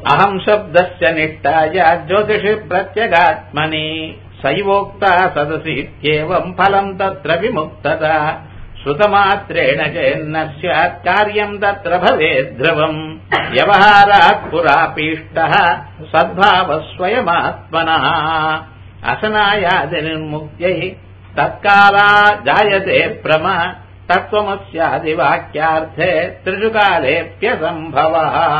அகம் சப்தஸ்ய நிஷ்டாய ஜோதிஷி பிரத்யகாத்மனி சைவோக்தா சதசித்யேவம் பலம் தத்ர விமுக்ததா ஸ்ருதமாத்திரேண சேன்ன ஸ்யாத் காரியம் தத்ர பவேத் த்ரவம் வியவஹாராத் புராபீஷ்டः சத்பாவஸ்வயமாத்மனः அசனாயாதி நிர்முக்தியை தற்காலா ஜாயதே பிரம தத்துவமஸ்யாதி வாக்கியார்த்தே திரிஷு காலேப்பிய சம்பவ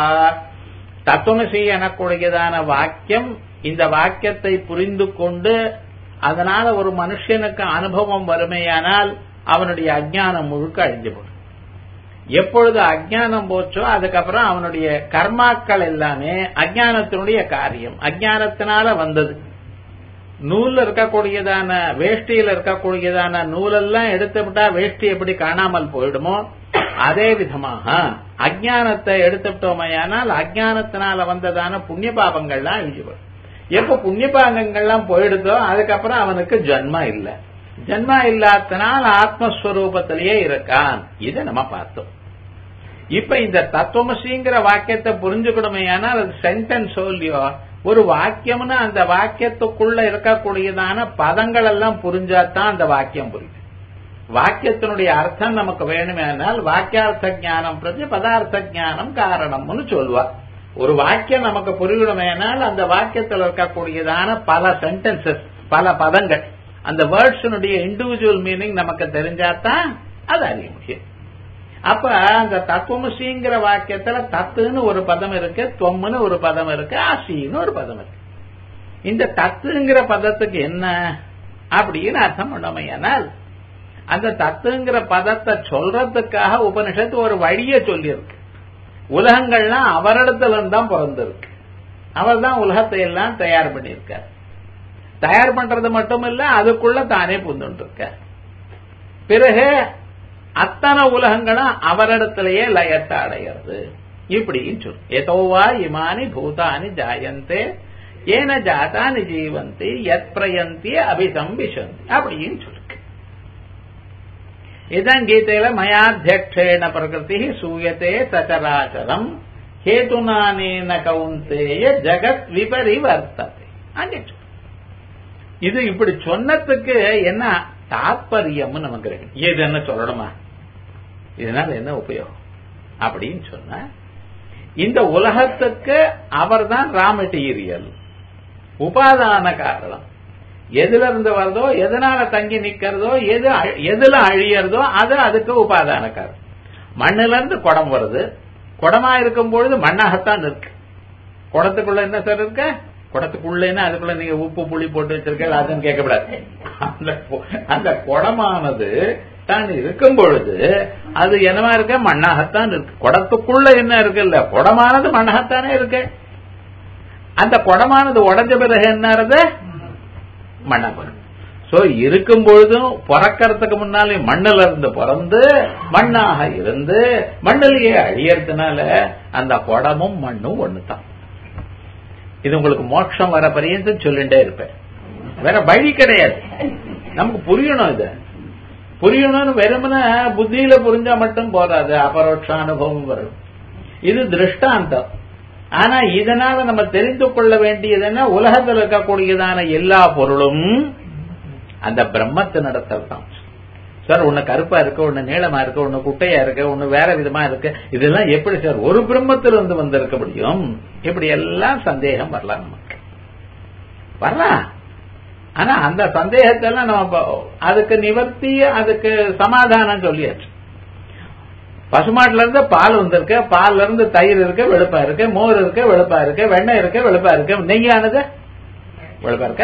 தத்துவமசி எனக்கூடியதான வாக்கியம் இந்த வாக்கியத்தை புரிந்து கொண்டு அதனால ஒரு மனுஷனுக்கு அனுபவம் வறுமையானால் அவனுடைய அஜ்ஞானம் முழுக்க அழிஞ்சு போடும் எப்பொழுது அஜ்ஞானம் போச்சோ அதுக்கப்புறம் அவனுடைய கர்மாக்கள் எல்லாமே அஜ்ஞானத்தினுடைய காரியம் அஜ்ஞானத்தினால வந்தது நூல்ல இருக்கக்கூடியதான வேஷ்டியில இருக்கக்கூடியதான நூலெல்லாம் எடுத்து விட்டா வேஷ்டி எப்படி காணாமல் போயிடுமோ அதே விதமாக அஜ்ஞானத்தை எடுத்துட்டோமையானால் அஜ்ஞானத்தினால வந்ததான புண்ணிய பாபங்கள்லாம் அழிஞ்சு போயிடும் எப்ப புண்ணிய பாகங்கள்லாம் போயிடுதோ அதுக்கப்புறம் அவனுக்கு ஜன்மா இல்ல ஜன்மா இல்லாதனால் ஆத்மஸ்வரூபத்திலேயே இருக்கான் இதை நம்ம பார்த்தோம் இப்ப இந்த தத்துவமசிங்கிற வாக்கியத்தை புரிஞ்சுக்கணுமையானால் அது சென்டென்ஸ் சொல்லியோ ஒரு வாக்கியம்னு அந்த வாக்கியத்துக்குள்ள இருக்கக்கூடியதான பதங்கள் எல்லாம் புரிஞ்சாதான் அந்த வாக்கியம் புரியும் வாக்கியத்தினுடைய அர்த்தம் நமக்கு வேணுமேனால் வாக்கியார்த்த ஞானம் பிரதி பதார்த்த ஞானம் காரணம்னு சொல்வா ஒரு வாக்கியம் நமக்கு புரியணுமேனால் அந்த வாக்கியத்தில் இருக்கக்கூடியதான பல சென்டென்சஸ் பல பதங்கள் அந்த வேர்ட்ஸினுடைய இண்டிவிஜுவல் மீனிங் நமக்கு தெரிஞ்சாதான் அது அறிய முடியும் அப்ப அந்த தத்துவமசிங்கிற வாக்கியத்துல தத்துன்னு ஒரு பதம் இருக்கு தொம்முன்னு ஒரு பதம் இருக்கு ஆசின்னு ஒரு பதம் இருக்கு இந்த தத்துங்கிற பதத்துக்கு என்ன அப்படின்னு அர்த்தம் பண்ணமையானால் அந்த தத்துங்கிற பதத்தை சொல்றதுக்காக உபனிஷத்து ஒரு வழிய சொல்லியிருக்கு உலகங்கள்லாம் அவரிடத்துல இருந்து தான் பிறந்திருக்கு அவர் தான் உலகத்தை எல்லாம் தயார் பண்ணியிருக்கார் தயார் பண்றது மட்டும் இல்ல அதுக்குள்ள தானே புந்துட்டு இருக்கார் பிறகு அத்தனை உலகங்களும் அவரிடத்திலேயே லயத்தை அடைகிறது இப்படின்னு சொல்லு எதோவா இமானி பூதானி ஜாயந்தே ஏன ஜாதானி ஜீவந்தி எத் பிரயந்தி அபிசம்பிஷந்தி அப்படின்னு சொல்லு இதான் கீதையில மயாத்தியக்ஷேண பிரகிருதி சூயத்தே சச்சராச்சரம் ஹேதுனானேன கவுந்தேய ஜகத் விபரிவர்த்தத்தை அங்கே சொல்லு இது இப்படி சொன்னதுக்கு என்ன தாத்பரியம் நமக்கு இருக்கு இது என்ன சொல்லணுமா இதனால என்ன உபயோகம் அப்படின்னு சொன்ன இந்த உலகத்துக்கு அவர் தான் ரா மெட்டீரியல் உபாதான காரணம் எதுல இருந்து வருதோ எதனால தங்கி நிக்கிறதோ எது எதுல அழியறதோ அது அதுக்கு உபாதான காரணம் மண்ணுல இருந்து குடம் வருது குடமா இருக்கும் பொழுது மண்ணாகத்தான் இருக்கு குடத்துக்குள்ள என்ன சார் இருக்க குடத்துக்குள்ளேன்னா அதுக்குள்ள நீங்க உப்பு புளி போட்டு வச்சிருக்க அதுன்னு கேட்கக்கூடாது அந்த அந்த குடமானது தான் இருக்கும் பொழுது அது என்னவா இருக்க மண்ணாகத்தான் இருக்கு குடத்துக்குள்ள என்ன இருக்குல்ல குடமானது மண்ணாகத்தானே இருக்கு அந்த குடமானது உடஞ்ச பிறகு என்ன மண்ணாக சோ இருக்கும் பொழுதும் பிறக்கிறதுக்கு முன்னாலே மண்ணில இருந்து பிறந்து மண்ணாக இருந்து மண்ணிலேயே அழியறதுனால அந்த குடமும் மண்ணும் ஒண்ணுதான் இது உங்களுக்கு மோட்சம் வர பரியந்தம் சொல்லிட்டே இருப்பேன் வேற வழி கிடையாது நமக்கு புரியணும் இது புரியணும்னு வெறுமன புத்தியில புரிஞ்சா மட்டும் போதாது அபரோட்ச அனுபவம் வரும் இது திருஷ்டாந்தம் ஆனா இதனால நம்ம தெரிந்து கொள்ள வேண்டியது என்ன உலகத்தில் இருக்கக்கூடியதான எல்லா பொருளும் அந்த பிரம்மத்து நடத்தல் தான் சார் ஒண்ணு கருப்பா இருக்கு ஒண்ணு நீளமா இருக்கு ஒண்ணு குட்டையா இருக்கு ஒண்ணு வேற விதமா இருக்கு இதெல்லாம் எப்படி சார் ஒரு பிரம்மத்திலிருந்து வந்திருக்க முடியும் இப்படி எல்லாம் சந்தேகம் வரலாம் நமக்கு வரலாம் ஆனா அந்த சந்தேகத்தெல்லாம் நம்ம அதுக்கு நிவர்த்தி அதுக்கு சமாதானம் சொல்லியாச்சு பசுமாட்டுல இருந்து பால் வந்திருக்கு பால்ல இருந்து தயிர் இருக்கு வெளுப்பா இருக்கு மோர் இருக்கு வெளுப்பா இருக்கு வெண்ணெய் இருக்கு வெளுப்பா இருக்கு நெய்யானது வெளுப்பா இருக்க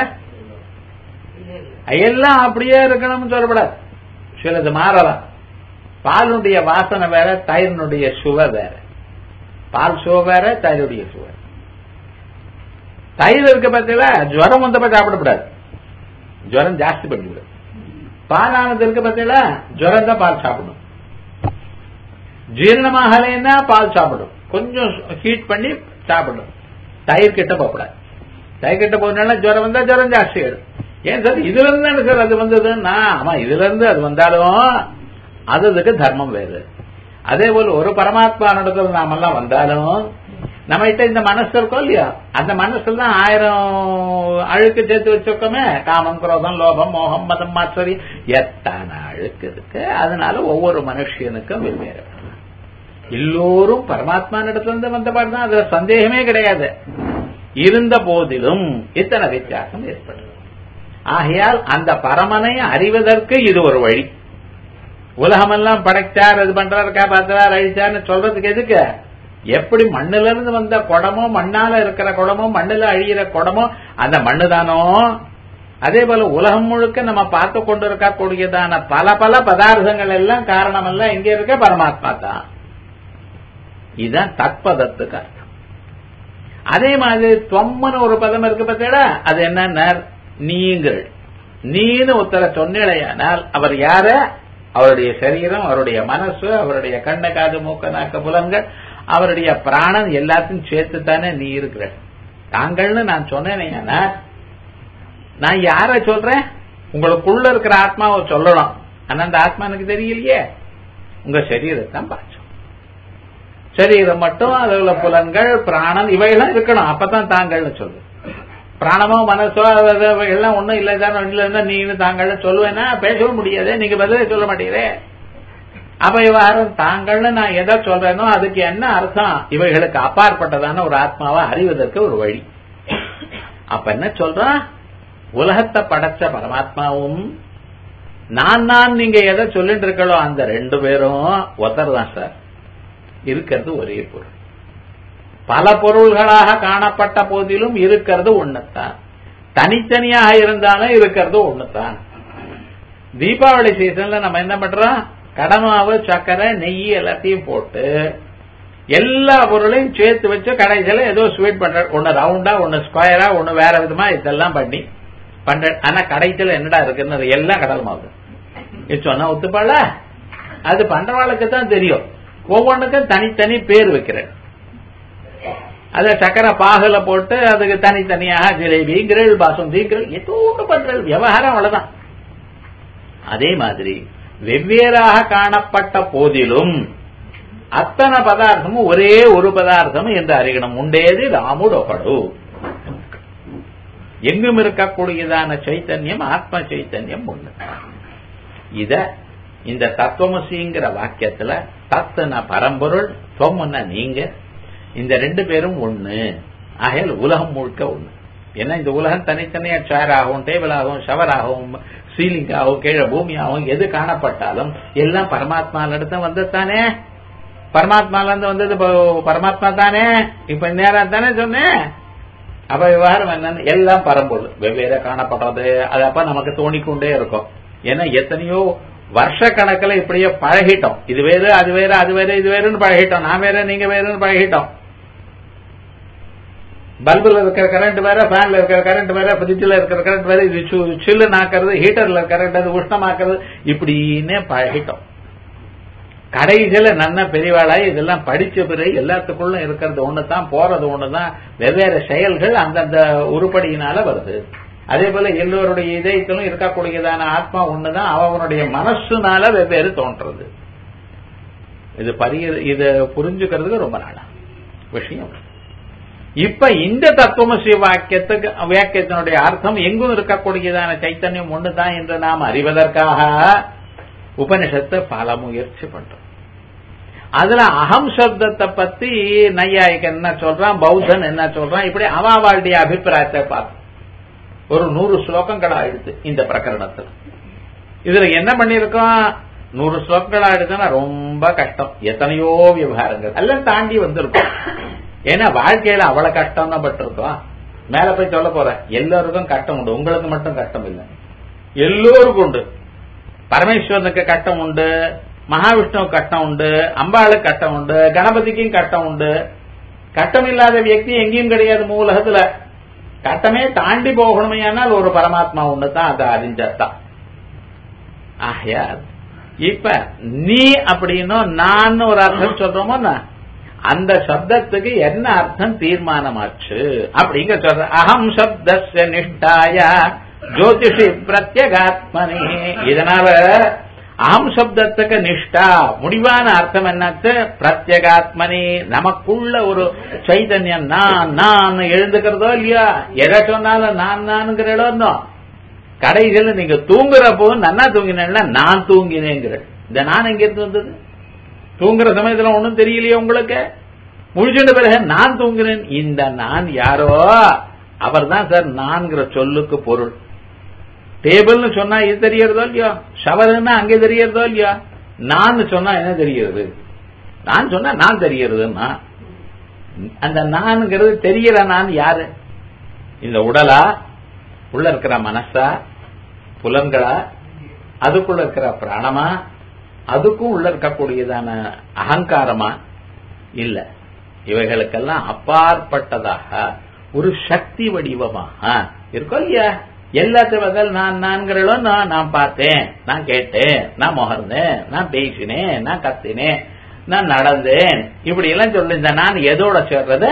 எல்லாம் அப்படியே இருக்கணும்னு சொல்லப்படாது சிலது மாறலாம் பாலுடைய வாசனை வேற தயிரினுடைய சுவை வேற பால் சுவை வேற தயிருடைய சுவை தயிர் இருக்க பத்தில ஜுரம் வந்தப்ப சாப்பிடக்கூடாது ஜுரம் ஜாஸ்தி பண்ணிவிடும் பாலானது இருக்க பத்தில ஜுரம் தான் பால் சாப்பிடும் ஜீரணமாகலைன்னா பால் சாப்பிடும் கொஞ்சம் ஹீட் பண்ணி சாப்பிடும் தயிர் கிட்ட போகக்கூடாது தயிர் கிட்ட போனால ஜுரம் வந்தா ஜுரம் ஜாஸ்தி ஆயிடும் ஏன் சார் இதுல இருந்து தானே சார் அது வந்ததுன்னா ஆமா இதுல இருந்து அது வந்தாலும் அது அதுக்கு தர்மம் வேறு அதே போல ஒரு பரமாத்மா நடத்துல நாமெல்லாம் வந்தாலும் நம்ம கிட்ட இந்த மனசு இருக்கோ இல்லையா அந்த மனசுல தான் ஆயிரம் அழுக்கு சேர்த்து வச்சிருக்கோமே காமம் குரோதம் லோபம் மோகம் மதம் மாச்சரி எத்தனை அழுக்கு இருக்கு அதனால ஒவ்வொரு மனுஷனுக்கும் வெவ்வேறு எல்லோரும் பரமாத்மா இடத்துல வந்த பாடு தான் அதுல சந்தேகமே கிடையாது இருந்த போதிலும் இத்தனை வித்தியாசம் ஏற்படுது ஆகையால் அந்த பரமனை அறிவதற்கு இது ஒரு வழி உலகமெல்லாம் படைச்சார் இது பண்றாரு காப்பாத்துறார் அழிச்சார்னு சொல்றதுக்கு எதுக்கு எப்படி மண்ணுல இருந்து வந்த குடமோ மண்ணால இருக்கிற குடமோ மண்ணுல அழியிற குடமோ அந்த மண்ணு தானோ அதே போல உலகம் முழுக்க நம்ம பார்த்து கொண்டு இருக்கக்கூடியதான பல பல பதார்த்தங்கள் எல்லாம் காரணம் எல்லாம் எங்க இருக்க பரமாத்மா தான் இதுதான் தத்பதத்துக்கு அர்த்தம் அதே மாதிரி தொம்மன்னு ஒரு பதம் இருக்கு பார்த்தீங்களா அது என்ன நீங்கள் நீன்னு ஒருத்தர சொன்னிலையானால் அவர் யார அவருடைய சரீரம் அவருடைய மனசு அவருடைய கண்ண காது மூக்க நாக்க புலங்கள் அவருடைய பிராணன் எல்லாத்தையும் சேர்த்து தானே நீ இருக்கிற தாங்கள்னு நான் சொன்னேன்னா நான் யார சொல்றேன் உங்களுக்குள்ள இருக்கிற ஆத்மாவை சொல்லணும் ஆனா அந்த ஆத்மா எனக்கு தெரியலையே உங்க சரீரத்தான் பார்த்தோம் சரீரம் மட்டும் அதுல புலன்கள் பிராணன் இவையெல்லாம் இருக்கணும் அப்பதான் தாங்கள்னு சொல்லு பிராணமோ மனசோ எல்லாம் ஒண்ணும் இல்லதான் இல்லைன்னா நீங்க தாங்கள்னு சொல்லுவேன்னா பேசவும் முடியாது நீங்க பதிலே சொல்ல மாட்டீங்களே அப்ப விவகாரம் தாங்கள்னு நான் எதை சொல்றேனோ அதுக்கு என்ன அர்த்தம் இவைகளுக்கு அப்பாற்பட்டதான ஒரு ஆத்மாவை அறிவதற்கு ஒரு வழி அப்ப என்ன சொல்றான் உலகத்தை படைச்ச பரமாத்மாவும் நான் நான் நீங்க எதை சொல்லிட்டு இருக்களோ அந்த ரெண்டு பேரும் ஒருத்தர் தான் சார் இருக்கிறது ஒரே பொருள் பல பொருள்களாக காணப்பட்ட போதிலும் இருக்கிறது ஒண்ணுத்தான் தனித்தனியாக இருந்தாலும் இருக்கிறது ஒண்ணுத்தான் தீபாவளி சீசன்ல நம்ம என்ன பண்றோம் கடமாவு சக்கரை நெய் எல்லாத்தையும் போட்டு எல்லா பொருளையும் சேர்த்து வச்சு கடைசியில ஏதோ ஸ்வீட் பண்ற ஒன்னு ரவுண்டா ஒன்னு ஸ்கொயரா ஒன்னு வேற விதமா இதெல்லாம் பண்ணி பண்ற ஆனா கடைசியில என்னடா இருக்குன்னு எல்லாம் கடல் மாவு இது சொன்னா ஒத்துப்பாள அது பண்றவாளுக்கு தான் தெரியும் ஒவ்வொன்றுக்கும் தனித்தனி பேர் வைக்கிறேன் அத சக்கரை பாகுல போட்டு அதுக்கு தனித்தனியாக ஜிலேபிங்கிறல் பாசுந்திங்கிறல் ஏதோ ஒன்று பண்றது விவகாரம் அவ்வளவுதான் அதே மாதிரி வெவ்வேறாக காணப்பட்ட போதிலும் அத்தனை பதார்த்தமும் ஒரே ஒரு பதார்த்தம் என்று அறியணும் உண்டேது ராமுடொகடு எங்கும் இருக்கக்கூடியதான சைத்தன்யம் ஆத்ம சைத்தன்யம் ஒண்ணு இத இந்த தத்துவமசிங்கிற வாக்கியத்துல தத்துன பரம்பொருள் தொம்முன்னா நீங்க இந்த ரெண்டு பேரும் ஒண்ணு ஆகையால் உலகம் முழுக்க ஒண்ணு ஏன்னா இந்த உலகம் தனித்தனியா சேர் ஆகும் டேபிள் ஆகும் ஷவர் ஆகும் சீலிங் ஆகும் கீழே பூமி ஆகும் எது காணப்பட்டாலும் எல்லாம் பரமாத்மால இருந்து வந்ததானே பரமாத்மால இருந்து வந்தது பரமாத்மா தானே இப்ப நேரம் தானே சொன்னேன் அப்ப விவகாரம் என்னன்னு எல்லாம் பரம்பொருள் வெவ்வேறு காணப்படுறது அது அப்ப நமக்கு தோணிக்கொண்டே இருக்கும் ஏன்னா எத்தனையோ வருஷ கணக்கில் இப்படியே பழகிட்டோம் இது வேறு அது வேறு அது வேறு இது வேறுன்னு பழகிட்டோம் நான் வேற நீங்க வேறுன்னு பழகிட்டோம் பல்புல இருக்கிற கரண்ட் வேற ஃபேன்ல இருக்கிற கரண்ட் வேற ஃப்ரிட்ஜில் இருக்கிற கரண்ட் வேற இது சில்லு நாக்கிறது ஹீட்டர்ல கரண்ட் அது உஷ்ணமாக்குறது இப்படின்னே பழகிட்டோம் கடைசியில நன்ன பெரியவாளாய் இதெல்லாம் படிச்ச பிறகு எல்லாத்துக்குள்ள இருக்கிறது ஒண்ணுதான் போறது ஒண்ணுதான் வெவ்வேறு செயல்கள் அந்தந்த உருப்படியினால வருது அதே போல எல்லோருடைய இதயத்திலும் இருக்கக்கூடியதான ஆத்மா ஒண்ணுதான் அவனுடைய மனசுனால வெவ்வேறு தோன்றது இது பரிய இத புரிஞ்சுக்கிறதுக்கு ரொம்ப நாளா விஷயம் இப்ப இந்த தத்துவமசி வாக்கியத்துக்கு வாக்கியத்தினுடைய அர்த்தம் எங்கும் இருக்கக்கூடியதான சைத்தன்யம் ஒண்ணுதான் என்று நாம் அறிவதற்காக உபனிஷத்தை பல முயற்சி பண்றோம் அதுல அகம் சப்தத்தை பத்தி நையாயிக்கு என்ன சொல்றான் பௌத்தன் என்ன சொல்றான் இப்படி அவாவாளுடைய அபிப்பிராயத்தை பார்த்து ஒரு நூறு ஸ்லோகங்கள் ஆயிடுது இந்த பிரகரணத்துல இதுல என்ன பண்ணிருக்கோம் நூறு ஸ்லோகங்கள் ஆயிடுதுன்னா ரொம்ப கஷ்டம் எத்தனையோ விவகாரங்கள் எல்லாம் தாண்டி வந்திருக்கும் ஏன்னா வாழ்க்கையில அவ்வளவு கஷ்டம் தான் பட்டிருக்கோம் மேல போய் சொல்ல போறேன் எல்லாருக்கும் கஷ்டம் உண்டு உங்களுக்கு மட்டும் கஷ்டம் இல்லை எல்லோருக்கும் உண்டு பரமேஸ்வரனுக்கு கஷ்டம் உண்டு மகாவிஷ்ணுவுக்கு கஷ்டம் உண்டு அம்பாளுக்கு கஷ்டம் உண்டு கணபதிக்கும் கஷ்டம் உண்டு கஷ்டம் இல்லாத வியக்தி எங்கேயும் கிடையாது மூலகத்துல கட்டமே தாண்டி போகணுமையானால் ஒரு பரமாத்மா ஒண்ணு தான் அதை அறிஞ்சத்தான் ஆகையா இப்ப நீ அப்படின்னும் நான் ஒரு அர்த்தம் சொல்றோமோ அந்த சப்தத்துக்கு என்ன அர்த்தம் தீர்மானமாச்சு அப்படிங்க சொல்ற அகம் சப்தஸ்ய நிஷ்டாய ஜோதிஷி பிரத்யகாத்மனி இதனால அகம் சப்தத்துக்கு நிஷ்டா முடிவான அர்த்தம் என்னாச்சு பிரத்யேகாத்மனி நமக்குள்ள ஒரு சைதன்யம் நான் நான் எழுந்துக்கிறதோ இல்லையா எதை சொன்னாலும் நான் நான்கிறோ கடைசியில் நீங்க தூங்குறப்போ நன்னா தூங்கினா நான் தூங்கினேங்கிற இந்த நான் எங்க இருந்து வந்தது தூங்குற சமயத்துல ஒன்றும் தெரியலையே உங்களுக்கு முழிச்சுட்ட பிறகு நான் தூங்குறேன் இந்த நான் யாரோ அவர் தான் சார் நான்கிற சொல்லுக்கு பொருள் டேபிள்னு சொன்னா இது தெரியறதோ இல்லையோ ஷவர்னா அங்கே தெரியறதோ இல்லையா நான் சொன்னா என்ன தெரிகிறது நான் சொன்னா நான் தெரியறதுன்னா அந்த நான்ங்கிறது தெரியற நான் யாரு இந்த உடலா உள்ள இருக்கிற மனசா புலன்களா அதுக்குள்ள இருக்கிற பிராணமா அதுக்கும் உள்ள இருக்கக்கூடியதான அகங்காரமா இல்ல இவைகளுக்கெல்லாம் அப்பாற்பட்டதாக ஒரு சக்தி வடிவமாக இருக்கோ இல்லையா எல்லாத்தையும் பதில் நான் நான்கிறோ நான் பார்த்தேன் நான் கேட்டேன் நான் முகர்ந்தேன் நான் பேசினேன் நான் கத்தினேன் நான் நடந்தேன் இப்படி எல்லாம் சொல்லு இந்த நான் எதோட சேர்றது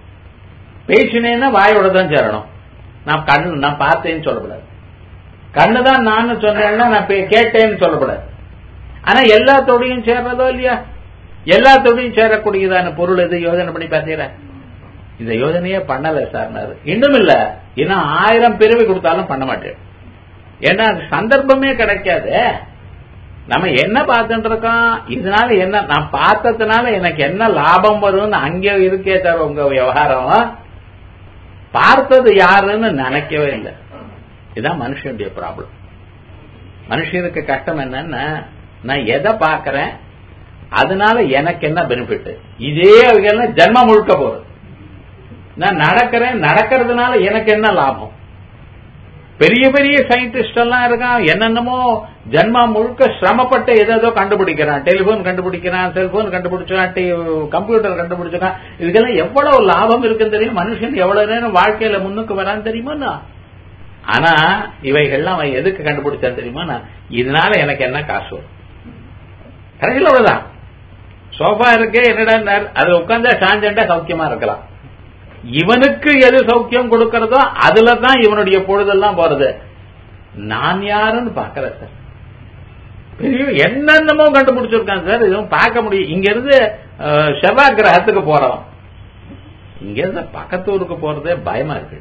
பேசினேன்னா வாயோட தான் சேரணும் நான் கண் நான் பார்த்தேன்னு சொல்லக்கூடாது கண்ணு தான் நான் சொன்னேன்னா நான் கேட்டேன்னு சொல்லக்கூடாது ஆனா எல்லாத்தோடையும் சேர்றதோ இல்லையா எல்லாத்தோடையும் சேரக்கூடியதான பொருள் எது யோசனை பண்ணி பார்த்தீங்களா இந்த யோஜனையே பண்ணல சார் இன்னும் இல்ல இன்னும் ஆயிரம் பிறவி கொடுத்தாலும் பண்ண மாட்டேன் ஏன்னா சந்தர்ப்பமே கிடைக்காது நம்ம என்ன பார்த்துட்டு இருக்கோம் இதனால என்ன நான் பார்த்ததுனால எனக்கு என்ன லாபம் வரும்னு அங்கே இருக்கே தவிர உங்க விவகாரம் பார்த்தது யாருன்னு நினைக்கவே இல்லை இதுதான் மனுஷனுடைய ப்ராப்ளம் மனுஷனுக்கு கஷ்டம் என்னன்னா நான் எதை பார்க்கறேன் அதனால எனக்கு என்ன பெனிஃபிட் இதே ஜென்மம் முழுக்க போறது நான் நடக்கிறேன் நடக்கிறதுனால எனக்கு என்ன லாபம் பெரிய பெரிய சயின்டிஸ்ட் எல்லாம் இருக்கான் என்னென்னமோ ஜென்மா முழுக்க சிரமப்பட்டு ஏதோ கண்டுபிடிக்கிறான் டெலிபோன் கண்டுபிடிக்கிறான் செல்போன் கண்டுபிடிச்சான் கம்ப்யூட்டர் கண்டுபிடிச்சான் இதுக்கெல்லாம் எவ்வளவு லாபம் இருக்குன்னு தெரியும் மனுஷன் எவ்வளவு நேரம் வாழ்க்கையில முன்னுக்கு வரான்னு தெரியுமா ஆனா இவைகள்லாம் அவன் எதுக்கு கண்டுபிடிச்சான் தெரியுமா இதனால எனக்கு என்ன காசு வரும் கடைசியில் அவ்வளவுதான் சோஃபா இருக்கே என்னடா அது உட்காந்தா சாஞ்சண்டா சௌக்கியமா இருக்கலாம் இவனுக்கு எது சௌக்கியம் கொடுக்கறதோ அதுல தான் இவனுடைய பொழுதெல்லாம் போறது நான் யாருன்னு பாக்கல சார் பெரிய என்னென்னமோ கண்டுபிடிச்சிருக்கான் சார் இதுவும் பார்க்க முடியும் இங்க இருந்து செவ்வாய் கிரகத்துக்கு போறோம் இங்க இருந்து பக்கத்து ஊருக்கு போறதே பயமா இருக்கு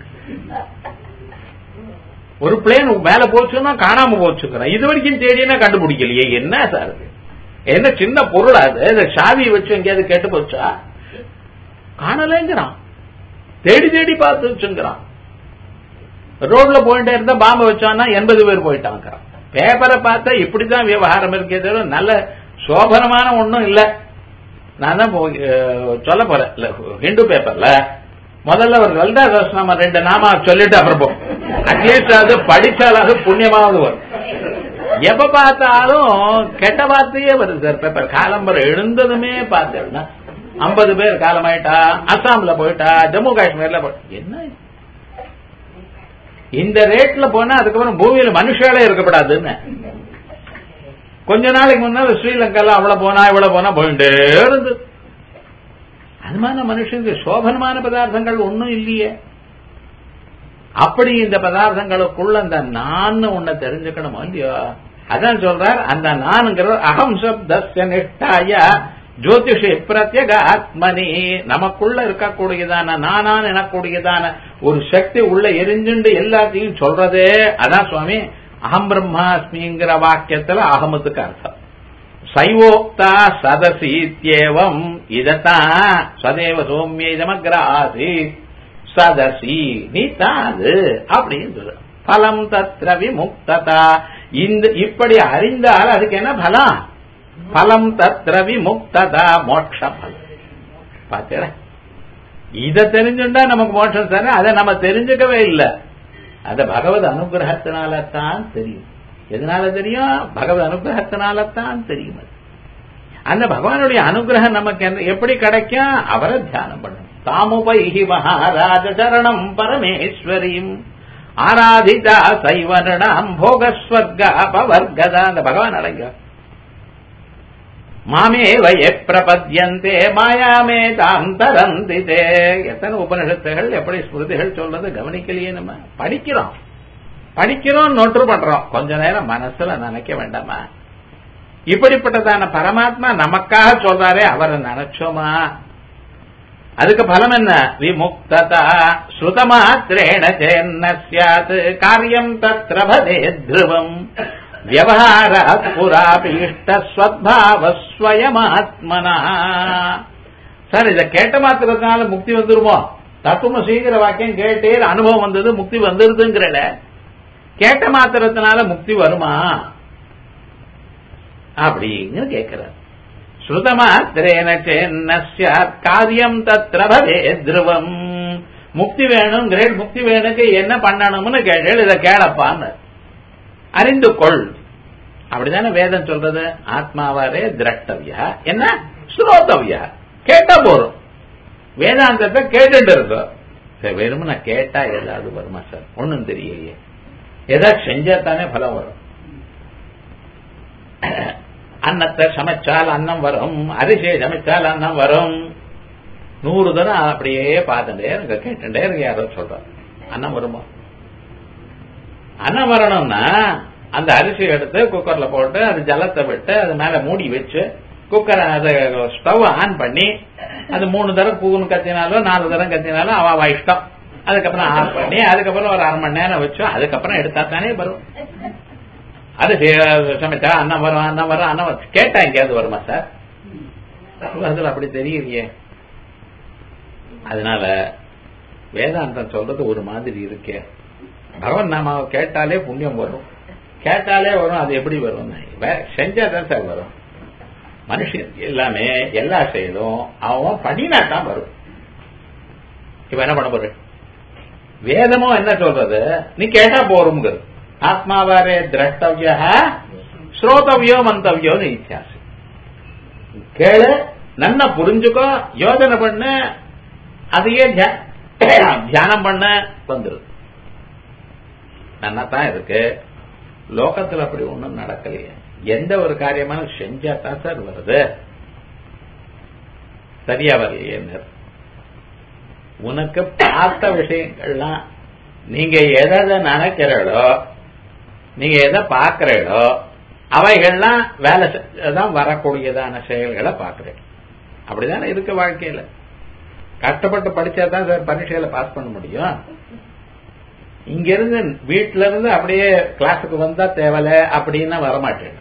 ஒரு பிளேன் மேல போச்சுன்னா காணாம போச்சுக்கிறேன் இது வரைக்கும் தேடினா கண்டுபிடிக்கலையே என்ன சார் என்ன சின்ன பொருள் அது சாவி வச்சு எங்கேயாவது கேட்டு போச்சா காணலைங்கிறான் தேடி தேடி பார்த்து வச்சுங்கிறான் ரோட்ல போயிட்டே இருந்தா பாம்பை வச்சான்னா எண்பது பேர் போயிட்டாங்கிறான் பேப்பரை பார்த்தா இப்படிதான் விவகாரம் இருக்கே தவிர நல்ல சோபனமான ஒன்றும் இல்ல நான் தான் சொல்ல போறேன் ஹிந்து பேப்பர்ல முதல்ல ஒரு லலிதா நம்ம ரெண்டு நாம சொல்லிட்டு அப்புறம் போ அட்லீஸ்ட் அது படிச்சாலாவது புண்ணியமாவது வரும் எப்ப பார்த்தாலும் கெட்ட வார்த்தையே வருது சார் பேப்பர் காலம்பரம் எழுந்ததுமே பார்த்தேன்னா ஐம்பது பேர் காலமாயிட்டா அசாம்ல போயிட்டா ஜம்மு காஷ்மீர்ல போயிட்டா என்ன இந்த ரேட்ல போனா அதுக்கப்புறம் பூமியில மனுஷாலே இருக்கப்படாதுன்னு கொஞ்ச நாளைக்கு முன்னால ஸ்ரீலங்கால அவ்வளவு போனா இவ்வளவு போனா போயிட்டே இருந்து அது மாதிரி மனுஷனுக்கு சோபனமான பதார்த்தங்கள் ஒன்னும் இல்லையே அப்படி இந்த பதார்த்தங்களுக்குள்ள அந்த நான் உன்னை தெரிஞ்சுக்கணுமோ இல்லையோ அதான் சொல்றார் அந்த நான்கிற அகம் சப்தஸ்ய நிஷ்டாய ஜோதிஷ பிரத்யக ஆத்மனி நமக்குள்ள இருக்கக்கூடியதான நானான் எனக்கூடியதான ஒரு சக்தி உள்ள எரிஞ்சுண்டு எல்லாத்தையும் சொல்றதே அதான் சுவாமி அகம் பிரம்மாஸ்மிங்கிற வாக்கியத்துல அகமத்துக்கு அர்த்தம் சைவோக்தா சதசீத்யேவம் இதத்தான் சதேவ சோமிய இதமக்ராசி சதசி நீ தான் அது அப்படின்னு சொல்ற பலம் தத்ர விமுக்ததா இந்த இப்படி அறிந்தால் அதுக்கு என்ன பலம் பலம் தத்ர விமுக்ததா மோட்ச பலம் பாத்தீங்களா இத தெரிஞ்சுட்டா நமக்கு மோட்சம் சார் அதை நம்ம தெரிஞ்சுக்கவே இல்லை அத பகவத் அனுகிரகத்தினால தான் தெரியும் எதனால தெரியும் பகவத் அனுகிரகத்தினால தான் தெரியும் அது அந்த பகவானுடைய அனுகிரகம் நமக்கு எப்படி கிடைக்கும் அவரை தியானம் பண்ணணும் தாமுபைஹி மகாராஜ சரணம் பரமேஸ்வரியும் ஆராதிதா சைவரணம் போகஸ்வர்க அபவர்கதா அந்த பகவான் அடங்க மாமே வய பிரபத்யந்தே மாயாமே தாம் தரந்திதே எத்தனை உபனிஷத்துகள் எப்படி ஸ்மிருதிகள் சொல்றது கவனிக்கலையே நம்ம படிக்கிறோம் படிக்கிறோம் நோட்டு பண்றோம் கொஞ்ச நேரம் மனசுல நினைக்க வேண்டாமா இப்படிப்பட்டதான பரமாத்மா நமக்காக சொல்றாரே அவரை நினைச்சோமா அதுக்கு பலம் என்ன விமுக்ததா ஸ்ருதமாத்திரேண சேன்ன சியாத் காரியம் தத்ர பதே த்ருவம் வியவஹாராத் புராபீஷ்ட ஸ்வத்பாவ ஸ்வயமாத்மனா சார் இதை கேட்ட மாத்திரத்தினால முக்தி வந்துருமோ தத்துவமசிங்கிற வாக்கியம் கேட்டே அனுபவம் வந்தது முக்தி வந்துருதுங்கிறல கேட்ட மாத்திரத்தினால முக்தி வருமா அப்படிங்கிற கேட்கிறார் ஸ்ருதமாத்திரேன சேன்ன சியாத் காரியம் தத்ர பதே த்ருவம் முக்தி வேணும் கிரேட் முக்தி வேணுக்கு என்ன பண்ணணும்னு கேட்டேன் இதை கேளப்பான்னு அறிந்து கொள் அப்படிதானே வேதம் சொல்றது ஆத்மாவாரே திரட்டவியா என்ன ஸ்ரோதவியா கேட்டா போறோம் வேதாந்தத்தை கேட்டுட்டு இருக்கோம் சரி வெறுமனை கேட்டா ஏதாவது வருமா சார் ஒண்ணும் தெரியலையே ஏதாவது செஞ்சா தானே பலம் வரும் அன்னத்தை சமைச்சால் அன்னம் வரும் அரிசியை சமைச்சால் அன்னம் வரும் நூறு தரம் அப்படியே பார்த்துட்டே இருங்க கேட்டுட்டே இருங்க யாரோ சொல்றாங்க அன்னம் வருமா அன்னம் வரணும்னா அந்த அரிசி எடுத்து குக்கர்ல போட்டு அது ஜலத்தை விட்டு அது மேல மூடி வச்சு குக்கரை அதை ஸ்டவ் ஆன் பண்ணி அது மூணு தரம் கூன்னு கத்தினாலும் நாலு தரம் கத்தினாலும் அவ அவ இஷ்டம் அதுக்கப்புறம் ஆஃப் பண்ணி அதுக்கப்புறம் ஒரு அரை மணி நேரம் வச்சு அதுக்கப்புறம் எடுத்தா தானே வரும் அது சமைச்சா அண்ணன் வரும் அண்ணன் வரும் அண்ணன் வரும் கேட்டா எங்கேயாவது வருமா சார் அதுல அப்படி தெரியலையே அதனால வேதாந்தம் சொல்றது ஒரு மாதிரி இருக்கே பகவான் நாம கேட்டாலே புண்ணியம் வரும் கேட்டாலே வரும் அது எப்படி வரும் செஞ்சா தான் சார் வரும் மனுஷன் எல்லாமே எல்லா செயலும் அவன் பண்ணினா தான் வரும் இப்ப என்ன பண்ண போற வேதமும் என்ன சொல்றது நீ கேட்டா போருங்கிறது ஆத்மாவாரே திரஷ்டவிய ஸ்ரோதவியோ மந்தவியோன்னு இத்தியாசம் கேளு நன்னா புரிஞ்சுக்கோ யோஜனை பண்ணு அதையே தியானம் பண்ண வந்துருது நன்னா தான் இருக்கு லோகத்துல அப்படி ஒண்ணும் நடக்கலையே எந்த ஒரு காரியமான செஞ்சா தான் சார் வருது சரியா வரலையே உனக்கு பார்த்த விஷயங்கள்லாம் நீங்க எதை நினைக்கிறீங்களோ நீங்க எதை பார்க்கிறீங்களோ அவைகள்லாம் வேலை தான் வரக்கூடியதான செயல்களை பார்க்கிறீங்க அப்படிதானே இருக்கு வாழ்க்கையில கஷ்டப்பட்டு படிச்சா தான் சார் பரீட்சையில பாஸ் பண்ண முடியும் இங்க இருந்து வீட்டுல இருந்து அப்படியே கிளாஸுக்கு வந்தா தேவலை அப்படின்னு வரமாட்டேன்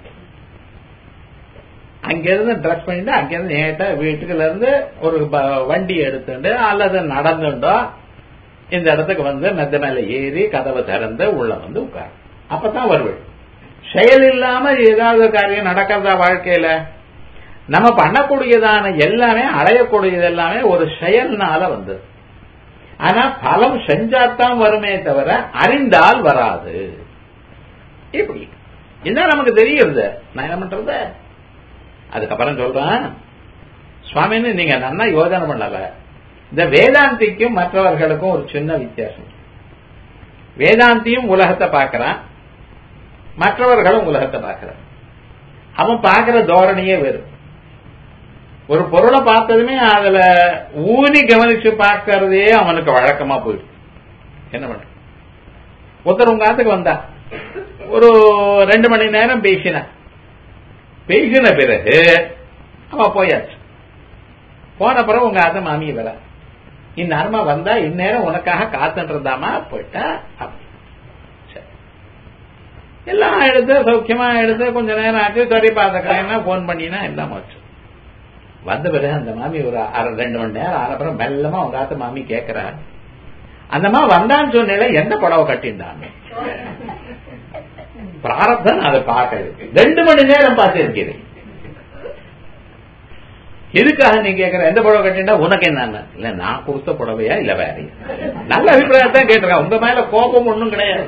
அங்கிருந்து ட்ரெஸ் பண்ணிட்டு அங்கிருந்து நேட்டா வீட்டுக்குள்ள இருந்து ஒரு வண்டி எடுத்துட்டு அல்லது நடந்துட்டோ இந்த இடத்துக்கு வந்து மெத்த மேல ஏறி கதவை திறந்து உள்ள வந்து உட்கார் அப்பதான் வருவேன் செயல் இல்லாம ஏதாவது காரியம் நடக்கிறதா வாழ்க்கையில நம்ம பண்ணக்கூடியதான எல்லாமே அடையக்கூடியது எல்லாமே ஒரு செயல்னால வந்தது ஆனா பலம் செஞ்சாத்தான் வருமே தவிர அறிந்தால் வராது இப்படி இதுதான் நமக்கு தெரியுது நான் என்ன பண்றது அதுக்கப்புறம் சொல்றேன் சுவாமின்னு நீங்க நல்லா யோஜனை பண்ணல இந்த வேதாந்திக்கும் மற்றவர்களுக்கும் ஒரு சின்ன வித்தியாசம் வேதாந்தியும் உலகத்தை பார்க்கறான் மற்றவர்களும் உலகத்தை பார்க்கறான் அவன் பார்க்கிற தோரணையே வேறு ஒரு பொருளை பார்த்ததுமே அதுல ஊனி கவனிச்சு பார்க்கறதே அவனுக்கு வழக்கமா போயிடுது என்ன பண்ற ஒருத்தர் உங்க ஆத்துக்கு வந்தா ஒரு ரெண்டு மணி நேரம் பேசின பேசின பிறகு அவன் போயாச்சு போன பிறகு உங்க ஆத்த மாமி வர இந்நேரமா வந்தா இந்நேரம் உனக்காக காத்துட்டு இருந்தாமா போயிட்டா அப்படி எல்லாம் எடுத்து சௌக்கியமா எடுத்து கொஞ்ச நேரம் ஆச்சு சரி பாத்துக்கிறேன்னா போன் பண்ணினா எல்லாம் ஆச்சு வந்த பிறகு அந்த மாமி ஒரு அரை ரெண்டு மணி நேரம் அப்புறம் மெல்லமா உங்க ஆத்த மாமி கேட்கிறா அந்த மாதிரி வந்தான்னு சொன்னேன் எந்த புடவை கட்டிண்டாங்க பிராரப்தான் அதை பார்க்க ரெண்டு மணி நேரம் பார்த்து இருக்கிறேன் எதுக்காக நீ கேட்கிற எந்த புடவை கட்டிண்டா உனக்கு என்ன இல்ல நான் கொடுத்த புடவையா இல்ல வேற நல்ல அபிப்பிராயத்தான் கேட்டிருக்கேன் உங்க மேல கோபம் ஒண்ணும் கிடையாது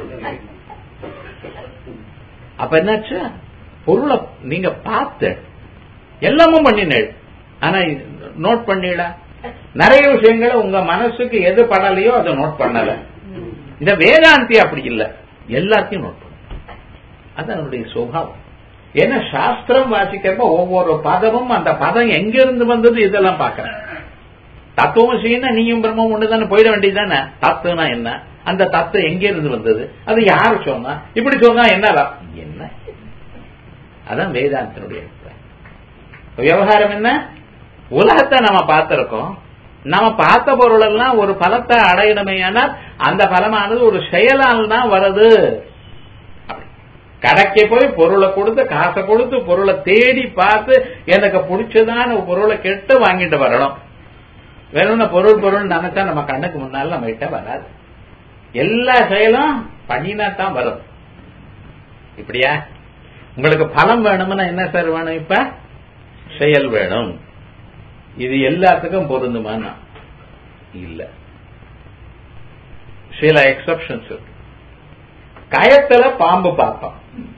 அப்ப என்னாச்சு பொருளை நீங்க பார்த்து எல்லாமும் பண்ணினேள் ஆனா நோட் பண்ணிடா நிறைய விஷயங்களை உங்க மனசுக்கு எது படலையோ அதை நோட் பண்ணல இந்த வேதாந்தி அப்படி இல்ல எல்லாத்தையும் நோட் பண்ண அது அதனுடைய சுபாவம் ஏன்னா சாஸ்திரம் வாசிக்கிறப்ப ஒவ்வொரு பதமும் அந்த பதம் எங்க இருந்து வந்தது இதெல்லாம் பாக்கிறேன் தத்துவம் நீயும் பிரம்மம் ஒண்ணு தானே போயிட வேண்டியதுதானே தத்துவனா என்ன அந்த தத்துவம் எங்க இருந்து வந்தது அது யாரு சொன்னா இப்படி சொன்னா என்ன என்ன அதான் வேதாந்தனுடைய அபிப்பிராயம் விவகாரம் என்ன உலகத்தை நம்ம பார்த்திருக்கோம் நம்ம பார்த்த பொருள் எல்லாம் ஒரு பலத்தை அடையணுமே ஆனால் அந்த பலமானது ஒரு செயலால் தான் வருது அப்படி. கடைக்கு போய் பொருளை கொடுத்து காசை கொடுத்து பொருளை தேடி பார்த்து எனக்கு பிடிச்சதான ஒரு பொருளை கெட்டு வாங்கிட்டு வரணும் வேணும்னா பொருள் பொருள் நினைச்சா நம்ம கண்ணுக்கு முன்னால நம்ம கிட்ட வராது எல்லா செயலும் பண்ணினா தான் வரும் இப்படியா உங்களுக்கு பலம் வேணும்னா என்ன சார் வேணும் இப்ப செயல் வேணும் இது எல்லாத்துக்கும் பொருந்துமானா இல்ல சில எக்ஸப்ஷன்ஸ் இருக்கு கயத்துல பாம்பு பார்ப்போம்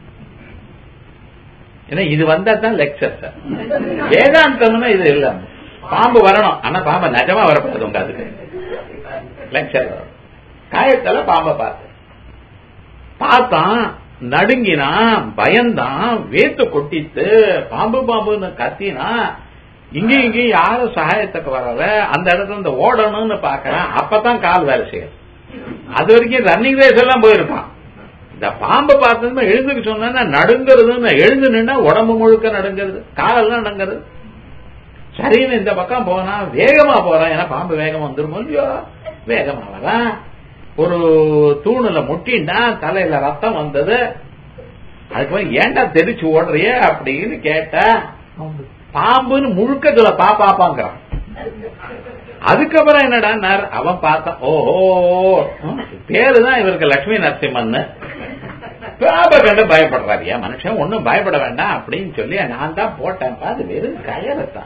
ஏன்னா இது வந்தா தான் லெக்சர் சார் வேதாந்தம்னா இது இல்ல பாம்பு வரணும் ஆனா பாம்பு நிஜமா வரக்கூடாது உங்க அதுக்கு லெக்சர் வரும் காயத்துல பாம்பை பார்த்து பார்த்தான் நடுங்கினான் பயந்தான் வேத்து கொட்டித்து பாம்பு பாம்புன்னு கத்தினா இங்கேயும் இங்கேயும் யாரும் சகாயத்துக்கு வரல அந்த இடத்துல இந்த ஓடணும்னு பாக்கிறேன் அப்பதான் கால் வேலை செய்யும் அது வரைக்கும் ரன்னிங் ரேஸ் எல்லாம் போயிருப்பான் இந்த பாம்பை பார்த்ததுமே எழுந்துக்க சொன்னா நடுங்கிறதுன்னு எழுந்து நின்னா உடம்பு முழுக்க நடுங்கிறது காலெல்லாம் நடுங்கிறது சரின்னு இந்த பக்கம் போனா வேகமா போறான் ஏன்னா பாம்பு வேகமா வந்துருமோ இல்லையோ வேகமா வரான் ஒரு தூணுல முட்டின்னா தலையில ரத்தம் வந்தது அதுக்கு ஏன்டா தெரிச்சு ஓடுறிய அப்படின்னு கேட்டா பாம்புன்னு முழுக்க சொல்ல பா பாப்பாங்கிறான் அதுக்கப்புறம் என்னடா அவன் பார்த்தான் ஓஹோ பேருதான் இவருக்கு லட்சுமி நரசிம்மன் பாப கண்டு பயப்படுறாரியா மனுஷன் ஒன்னும் பயப்பட வேண்டாம் அப்படின்னு சொல்லி நான் தான் போட்டேன் அது வெறும் கயறத்தான்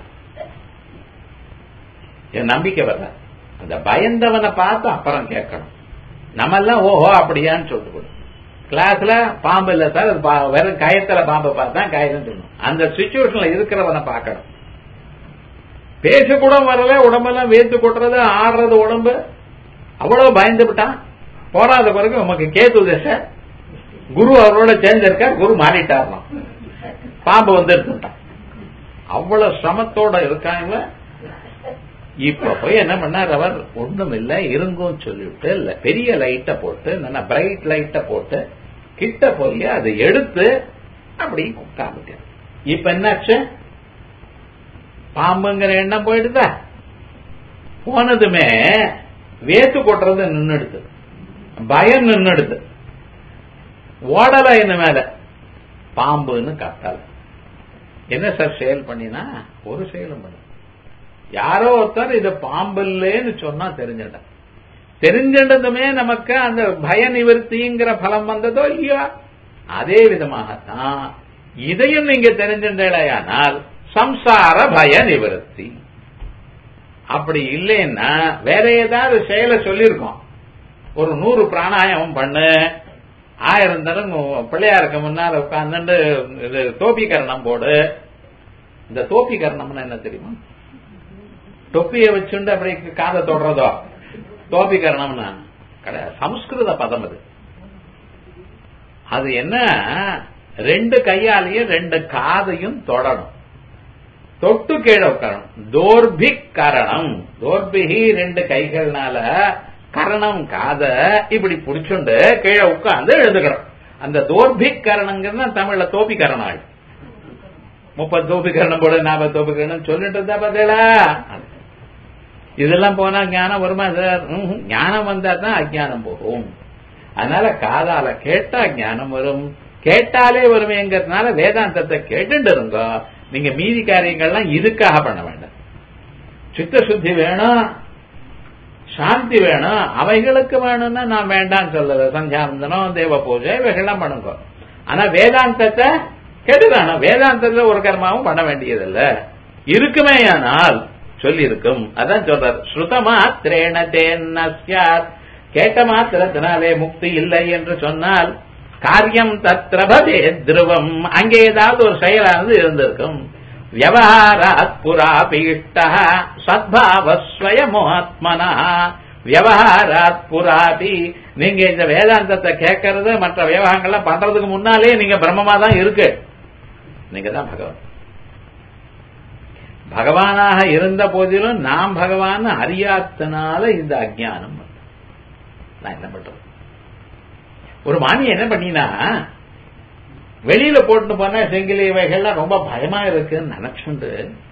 என் நம்பிக்கை வர்ற அந்த பயந்தவனை பார்த்து அப்புறம் கேட்கணும் நம்ம எல்லாம் ஓஹோ அப்படியான்னு சொல்லிட்டு கிளாஸ்ல பாம்பு இல்ல சார் அது பா- வெறும் கயத்துல பாம்பை பார்த்தா கயத்துன்னு சொல்லணும் அந்த சுச்சுவேஷன்ல இருக்கிறவனை பார்க்கணும் பேச கூட வரல உடம்பெல்லாம் வேத்து கொட்டுறது ஆடுறது உடம்பு அவ்வளவு பயந்து விட்டான் போராத பிறகு உமக்கு கேத்து தசை குரு அவரோட சேர்ந்திருக்கார் குரு மாறிட்டாரலாம் பாம்பு வந்து எடுத்துட்டான் அவ்வளவு சிரமத்தோட இருக்காங்க இப்ப போய் என்ன பண்ணார் அவர் ஒண்ணும் இல்ல இருங்கும் சொல்லிவிட்டு இல்ல பெரிய லைட்ட போட்டு நல்ல பிரைட் லைட்ட போட்டு கிட்ட போய் அதை எடுத்து அப்படி உட்காந்துட்டார் இப்ப என்னாச்சு பாம்புங்கிற எண்ணம் போயிடுதா போனதுமே வேத்து கொட்டுறது நின்னுடுது பயம் நின்னுடுது ஓடல என்ன மேல பாம்புன்னு கத்தல என்ன சார் செயல் பண்ணினா ஒரு செயலும் பண்ண யாரோ ஒருத்தர் இது பாம்பு இல்லைன்னு சொன்னா தெரிஞ்சிட்டேன் தெரிஞ்சிட்டதுமே நமக்கு அந்த பய நிவர்த்திங்கிற பலம் வந்ததோ இல்லையோ அதே விதமாகத்தான் இதையும் நீங்க தெரிஞ்சின்றேனால் சம்சார பய நிவர்த்தி அப்படி இல்லைன்னா வேற ஏதாவது செயலை சொல்லியிருக்கோம் ஒரு நூறு பிராணாயாமம் பண்ணு ஆயிரம் தரம் பிள்ளையாருக்கு முன்னால உட்கார்ந்துட்டு இது தோப்பிகரணம் போடு இந்த தோப்பிகரணம்னா என்ன தெரியுமா தொப்பியை வச்சுண்டு அப்படி காதை தொடுறதோ தோப்பிகரணம்னா கிடையாது சம்ஸ்கிருத பதம் அது அது என்ன ரெண்டு கையாலேயும் ரெண்டு காதையும் தொடணும் தொட்டு கீழே உட்காரணும் தோர்பிக் கரணம் தோர்பிகி ரெண்டு கைகள்னால கரணம் காத இப்படி புடிச்சுண்டு கீழே உட்கார்ந்து எழுந்துக்கணும் அந்த தோர்பிக் கரணங்கிறது தமிழ்ல தோப்பிக்கரணம் ஆயிடும் முப்பது தோப்பிக்கரணம் போட நாற்பது தோப்பிக்கரணம் சொல்லிட்டு இருந்தா பார்த்தீங்களா இதெல்லாம் போனா ஞானம் வருமா சார் ம்ஹும். ஞானம் வந்தா தான் அஜானம் போகும் அதனால காதால கேட்டா ஞானம் வரும் கேட்டாலே வருமேங்கிறதுனால வேதாந்தத்தை கேட்டுட்டு இருங்க நீங்க மீதி காரியங்கள்லாம் இதுக்காக பண்ண வேண்டாம் சித்த சுத்தி வேணும் சாந்தி வேணும் அவைகளுக்கு வேணும்னா நான் வேண்டாம் சொல்லல சந்தியாவந்தனம் தேவ பூஜை இவைகள்லாம் பண்ணுங்க ஆனா வேதாந்தத்தை கெடுதானோ வேதாந்தத்துல ஒரு கர்மாவும் பண்ண வேண்டியதில்ல இருக்குமே ஆனால் சொல்லி இருக்கும் அதான் சொல்றார் ஸ்ருத மாத்திரேன தேன்ன ஸ்யாத் கேட்ட மாத்திரத்தினாலே முக்தி இல்லை என்று சொன்னால் காரியம் தத்ர பவே திருவம் அங்கே ஏதாவது ஒரு செயலானது இருந்திருக்கும் வியவஹாராத் புராபீஷ்ட சத்பாவஸ்வயமாத்மனா வியவஹாராத் புராபி நீங்க இந்த வேதாந்தத்தை கேட்கறது மற்ற விவகாரங்கள்லாம் பண்றதுக்கு முன்னாலே நீங்க பிரம்மமா தான் இருக்கு நீங்க தான் பகவான் பகவானாக இருந்த போதிலும் நாம் பகவான் அறியாதனால இந்த அஜ்ஞானம் வந்தது. நான் என்ன பண்றது ஒரு மாமி என்ன பண்ணினா வெளியில போட்டு போனா செங்கிலி இவைகள்லாம் ரொம்ப பயமா இருக்குன்னு நினைச்சுண்டு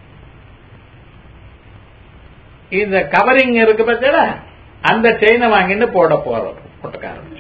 இந்த கவரிங் இருக்கு பார்த்தா அந்த செயினை வாங்கிட்டு போட போறோம் போட்டுக்க ஆரம்பிச்சு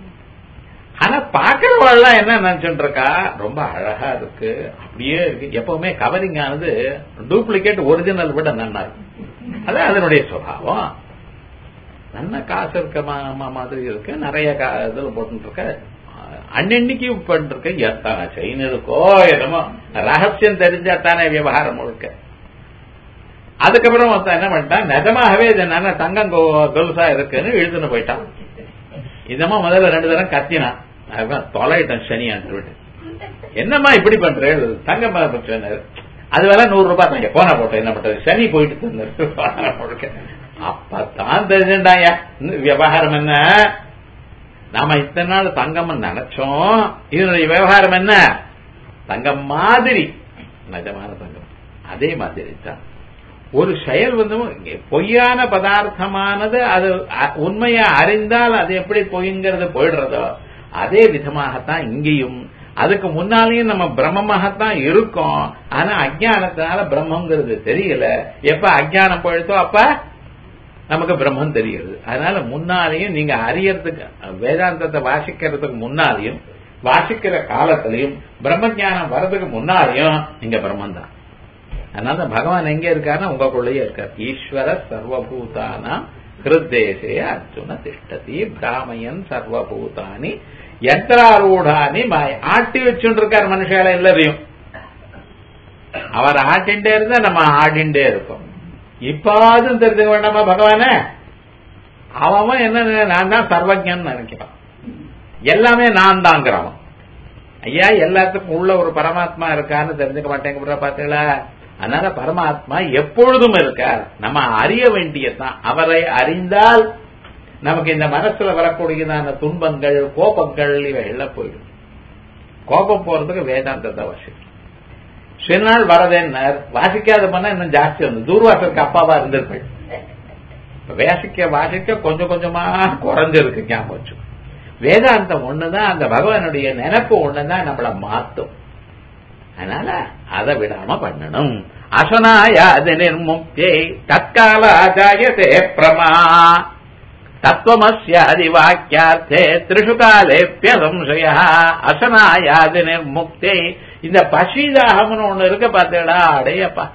ஆனா பாக்குறவாள்லாம் என்ன நினைச்சுட்டு இருக்கா ரொம்ப அழகா இருக்கு அப்படியே இருக்கு எப்பவுமே கவரிங் ஆனது டூப்ளிகேட் ஒரிஜினல் விட நல்லா இருக்கும் அதான் அதனுடைய சுபாவம் நல்ல காசு இருக்க மா- மாதிரி இருக்கு நிறைய கா- இதுல போட்டு இருக்க அன்னன்னைக்கு பண்ணிருக்க எத்தனை செயின் இருக்கோ என்னமோ ரகசியம் தெரிஞ்சா தானே விவகாரம் முழுக்க அதுக்கப்புறம் ஒருத்தன் என்ன பண்ணிட்டான் நிஜமாகவே இது என்ன தங்கம் கொ- கொலுசா இருக்குன்னு இழுத்துன்னு போயிட்டான் இதமா முதல்ல ரெண்டு தரம் கத்தினான் அதுதான் தொலையிட்டேன் சனியான்னு சொல்லிட்டு என்னம்மா இப்படி பண்றேன் தங்கம் சொன்னாரு அது வேலை நூறு ரூபாய் தாங்க போனா போட்டேன் என்ன பண்றது சனி போயிட்டு தந்தாரு அப்பதான் தெரிஞ்சுட்டாயா இந்த விவகாரம் என்ன நாம இத்தனை நாள் தங்கம் நினைச்சோம் இதனுடைய விவகாரம் என்ன தங்கம் மாதிரி நிஜமான தங்கம் அதே மாதிரி தான் ஒரு செயல் வந்து பொய்யான பதார்த்தமானது அது அ- உண்மையை அறிந்தால் அது எப்படி பொய்ங்கிறது போயிடுறதோ அதே விதமாகத்தான் இங்கேயும் அதுக்கு முன்னாலேயும் நம்ம பிரம்மமாகத்தான் இருக்கோம் ஆனா அஜ்ஞானத்தினால பிரம்மங்கிறது தெரியல எப்ப அஜ்ஞானம் போயிடுதோ அப்ப நமக்கு பிரம்மம் தெரியுது அதனால முன்னாலேயும் நீங்க அறியறதுக்கு வேதாந்தத்தை வாசிக்கிறதுக்கு முன்னாலேயும் வாசிக்கிற காலத்திலையும் பிரம்ம ஞானம் வர்றதுக்கு முன்னாலேயும் நீங்க பிரம்மன் தான் அதனால பகவான் எங்க இருக்காருன்னா உங்களுக்குள்ளேயே இருக்கார் ஈஸ்வர சர்வபூதானா ஹிருத்தேசே அர்ஜுன திஷ்டதி பிராமயன் சர்வபூதானி யந்திராரூடானி மாய ஆட்டி வச்சுட்டு இருக்கார் மனுஷால எல்லாரையும் அவர் ஆட்டிண்டே இருந்தா நம்ம ஆடிண்டே இருக்கோம் இப்பாதும் தெரிஞ்சுக்க வேண்டாமா பகவானே அவன் என்ன நான் தான் சர்வஜன் நினைக்கிறான் எல்லாமே நான் தாங்கிறான் ஐயா எல்லாத்துக்கும் உள்ள ஒரு பரமாத்மா இருக்கான்னு தெரிஞ்சுக்க மாட்டேங்கிற பாத்தீங்களா அதனால பரமாத்மா எப்பொழுதும் இருக்கார் நம்ம அறிய வேண்டியதுதான் அவரை அறிந்தால் நமக்கு இந்த மனசுல வரக்கூடியதான துன்பங்கள் கோபங்கள் இவை எல்லாம் போயிடும் கோபம் போறதுக்கு வேதாந்தத்தை வாசிக்கும் சில நாள் வரதேன்னார் வாசிக்காத பண்ணா இன்னும் ஜாஸ்தி வந்து தூர்வாசருக்கு அப்பாவா இருந்திருப்பேன் வாசிக்க வாசிக்க கொஞ்சம் கொஞ்சமா குறைஞ்சிருக்கு ஞாபகம் வச்சு வேதாந்தம் ஒண்ணுதான் அந்த பகவானுடைய நினைப்பு ஒண்ணுதான் நம்மள மாத்தும் அதனால அதை விடாம பண்ணணும் அசனாயாது நிர்முக்தியை தற்கால ஆச்சாயத்தே பிரமா தத்துவமஸ்யாதி வாக்கியார்த்தே திரிஷு காலேப்பிய சம்சய அசனாயாது நிர்முக்தி இந்த பசிதாகம்னு ஒண்ணு இருக்கு பார்த்தீங்களா அடையப்பா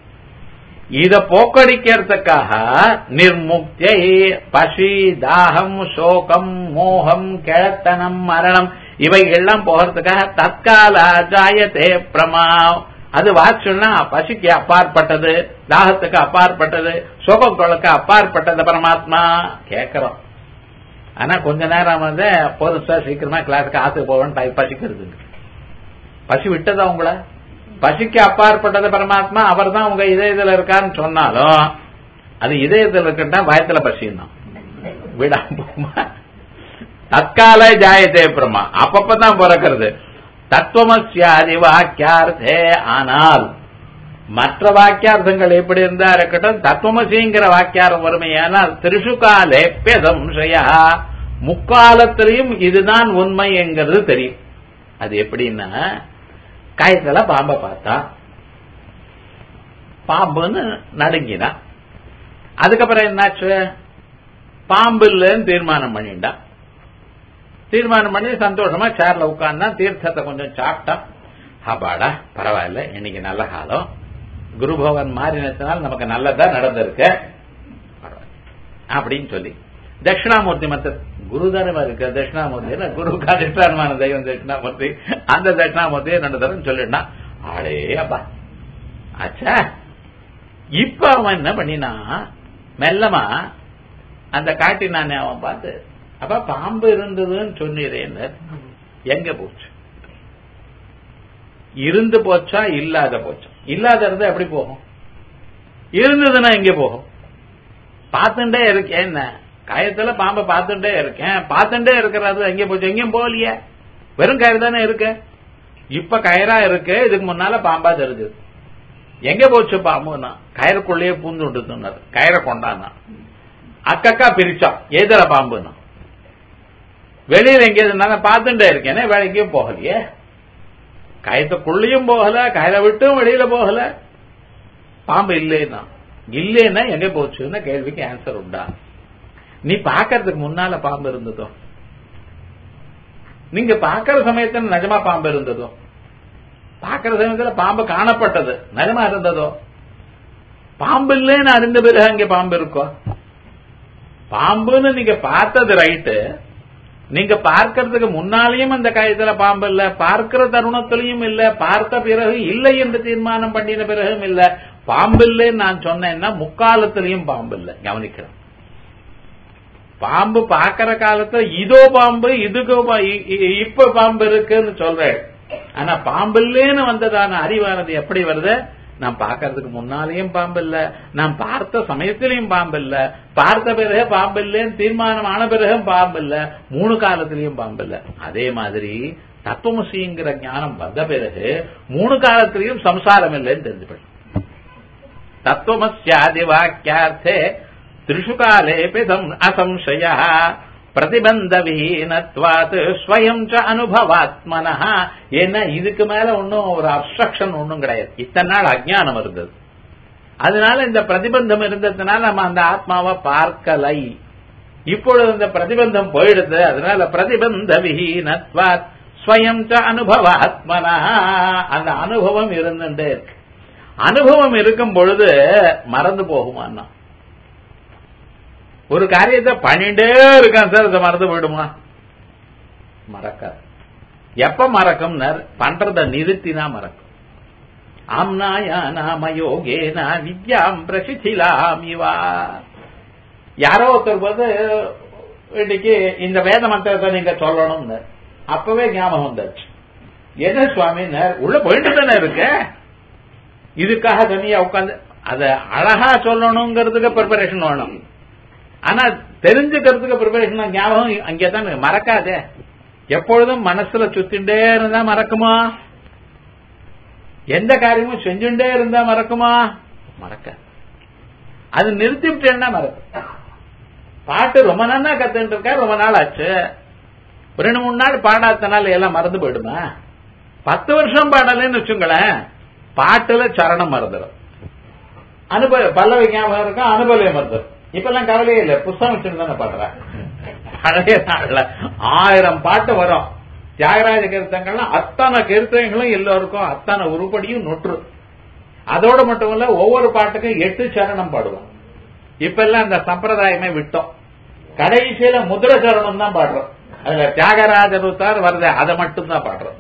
இத போக்கடிக்கிறதுக்காக நிர்முக்தியை பசி தாகம் சோகம் மோகம் கிழத்தனம் மரணம் இவைகள்லாம் போகிறதுக்காக தற்கால ஜாயத்தே பிரமா அது வாட்சுன்னா பசிக்கு அப்பாற்பட்டது தாகத்துக்கு அப்பாற்பட்டது சோகங்களுக்கு அப்பாற்பட்டது பரமாத்மா கேட்கிறோம் ஆனா கொஞ்ச நேரம் வந்து போதும் சார் சீக்கிரமா கிளாஸுக்கு ஆத்துக்கு போவேன்னு டைம் பசிக்கிறது பசி விட்டதா உங்கள பசிக்கு அப்பாற்பட்டது பரமாத்மா அவர் தான் உங்க இதயத்துல இருக்கான்னு சொன்னாலும் அது இதயத்துல இருக்கட்டா பயத்துல பசியும் விடாம தற்கால ஜாயத்தே பிரமா அப்பப்பதான் பிறக்கிறது தத்துவமசியாதி வாக்கியார்த்தே ஆனால் மற்ற வாக்கியார்த்தங்கள் எப்படி இருந்தா இருக்கட்டும் தத்துவமசிங்கிற வாக்கியாரம் வறுமையானால் திருஷுகாலே சம்சயா முக்காலத்திலையும் இதுதான் உண்மை என்கிறது தெரியும் அது எப்படின்னா காயத்துல பாம்பை பார்த்தா பாம்புன்னு நடுங்கினான் அதுக்கப்புறம் என்னாச்சு பாம்பு இல்லைன்னு தீர்மானம் பண்ணிட்டான் தீர்மானம் பண்ணி சந்தோஷமா சேர்ல உட்கார்ந்தா தீர்த்தத்தை கொஞ்சம் சாப்பிட்டான் அப்பாடா பரவாயில்ல இன்னைக்கு நல்ல காலம் குருபவன் மாறினத்தினால் நமக்கு நல்லதா நடந்திருக்கு அப்படின்னு சொல்லி தட்சிணாமூர்த்தி மத்த குருதானமா இருக்கு தட்சிணாமூர்த்தி குருக்கா அதிஷ்டானமான தெய்வம் தட்சிணாமூர்த்தி அந்த தட்சிணாமூர்த்தியை ரெண்டு தரம் சொல்லிட்டான் ஆளே அப்பா ஆச்சா இப்ப அவன் என்ன பண்ணினா மெல்லமா அந்த காட்டி நான் அவன் பார்த்து அப்ப பாம்பு இருந்ததுன்னு சொன்னீரேன் எங்க போச்சு இருந்து போச்சா இல்லாத போச்சா இல்லாத இருந்தா எப்படி போகும் இருந்ததுன்னா எங்க போகும் பார்த்துட்டே இருக்கேன் என்ன காயத்துல பாம்பை பார்த்துட்டே இருக்கேன் பார்த்துட்டே இருக்கிறது எங்க போச்சு எங்கேயும் போகலையே வெறும் கயிறு தானே இருக்கு இப்ப கயிறா இருக்கு இதுக்கு முன்னால பாம்பா தெரிஞ்சது எங்க போச்சு பாம்புன்னா கயிறுக்குள்ளேயே பூந்து விட்டுனார் கயிறை கொண்டான்னா அக்கக்கா பிரிச்சான் எதிர பாம்புன்னா வெளியில எங்கேயாவது நான் பார்த்துட்டே இருக்கேனே வேற எங்கேயும் போகலையே கயத்துக்குள்ளேயும் போகல கயலை விட்டும் வெளியில போகல பாம்பு இல்லைன்னா இல்லைன்னா எங்க போச்சுன்னா கேள்விக்கு ஆன்சர் உண்டா நீ பாக்கறதுக்கு முன்னால பாம்பு இருந்ததோ நீங்க பாக்குற சமயத்துல நிஜமா பாம்பு இருந்ததோ பாக்குற சமயத்துல பாம்பு காணப்பட்டது நிஜமா இருந்ததோ பாம்பு இல்லைன்னு அறிந்த பிறகு அங்க பாம்பு இருக்கோ பாம்புன்னு நீங்க பார்த்தது ரைட்டு நீங்க பார்க்கறதுக்கு முன்னாலேயும் அந்த காயத்துல பாம்பு இல்ல பார்க்கிற தருணத்திலையும் இல்ல பார்த்த பிறகு இல்லை என்று தீர்மானம் பண்ணின பிறகும் இல்ல பாம்பு இல்லைன்னு நான் சொன்னேன்னா முக்காலத்திலையும் பாம்பு இல்ல கவனிக்கிறேன் பாம்பு பாக்குற காலத்துல இதோ பாம்பு இதுக்கு பா- இ- இ- இப்ப பாம்பு இருக்குன்னு சொல்றேன் ஆனா பாம்பு இல்லைன்னு வந்ததான அறிவானது எப்படி வருது நான் பார்க்கறதுக்கு முன்னாலேயும் பாம்பு இல்ல நான் பார்த்த சமயத்திலையும் பாம்பு இல்ல பார்த்த பிறகு பாம்பு இல்லைன்னு தீர்மானம் ஆன பிறகும் பாம்பு இல்ல மூணு காலத்திலையும் பாம்பு இல்ல அதே மாதிரி தத்துவமசிங்கிற ஞானம் வந்த பிறகு மூணு காலத்திலையும் சம்சாரம் இல்லைன்னு தெரிஞ்சுப்படும் தத்துவமஸ்யாதி வாக்கியார்த்தே திரிஷு காலேபி சம் அசம்சய பிரதிபந்தவீனத்வாத் ஸ்வயம் ச அனுபவாத்மன ஏன்னா இதுக்கு மேல ஒன்னும் ஒரு அப்ஸ்ட்ரக்ஷன் ஒன்னும் கிடையாது இத்தனை நாள் அஜ்ஞானம் இருந்தது அதனால இந்த பிரதிபந்தம் இருந்ததுனால நம்ம அந்த ஆத்மாவை பார்க்கலை இப்பொழுது இந்த பிரதிபந்தம் போயிடுது அதனால பிரதிபந்த விஹீனத்வாத் ஸ்வயம் ச அனுபவாத்மனா அந்த அனுபவம் இருந்துட்டே இருக்கு அனுபவம் இருக்கும் பொழுது மறந்து போகுமான்னா ஒரு காரியத்தை பண்ணிட்டே இருக்கான் சார் அதை மறந்து போயிடுமா மறக்காது எப்ப மறக்கும் பண்றத நிறுத்தினா மறக்கும் ஆம்னாயா நாமயோகேனா வித்யாம் பிரசிதிலாம் இவா யாரோ ஒருத்தர் வந்து இன்னைக்கு இந்த வேத மந்திரத்தை நீங்க சொல்லணும்னு அப்பவே ஞாபகம் வந்தாச்சு என்ன சுவாமினர் உள்ள போயிட்டு தானே இருக்க இதுக்காக தனியா உட்காந்து அத அழகா சொல்லணுங்கிறதுக்கு ப்ரிப்பரேஷன் வேணும் ஆனா தெரிஞ்சுக்கிறதுக்கு ப்ரிப்பரேஷன் ஞாபகம் அங்கே தான் மறக்காதே எப்பொழுதும் மனசுல சுத்திண்டே இருந்தா மறக்குமா எந்த காரியமும் செஞ்சுட்டே இருந்தா மறக்குமா மறக்க அது நிறுத்திவிட்டேன்னா மறக்கும் பாட்டு ரொம்ப நாளா கத்துட்டு இருக்கா ரொம்ப நாள் ஆச்சு ஒரு ரெண்டு மூணு நாள் பாடாதனால எல்லாம் மறந்து போயிடுமா பத்து வருஷம் பாடலன்னு வச்சுங்களேன் பாட்டுல சரணம் மறந்துடும் அனுபவ பல்லவி ஞாபகம் இருக்கும் அனுபவம் மறந்துடும் இப்ப எல்லாம் கவலையே இல்ல புஸ்தகம் வச்சுட்டு தானே பாடுறேன் பழைய நாள்ல ஆயிரம் பாட்டு வரும் தியாகராஜ கீர்த்தங்கள்லாம் அத்தனை கீர்த்தங்களும் எல்லோருக்கும் அத்தனை உருப்படியும் நொற்று அதோட மட்டும் இல்ல ஒவ்வொரு பாட்டுக்கும் எட்டு சரணம் பாடுவோம் இப்ப எல்லாம் அந்த சம்பிரதாயமே விட்டோம் கடைசியில முதிர சரணம் தான் பாடுறோம் அதுல தியாகராஜர் உத்தார் வருது அதை மட்டும் தான் பாடுறோம்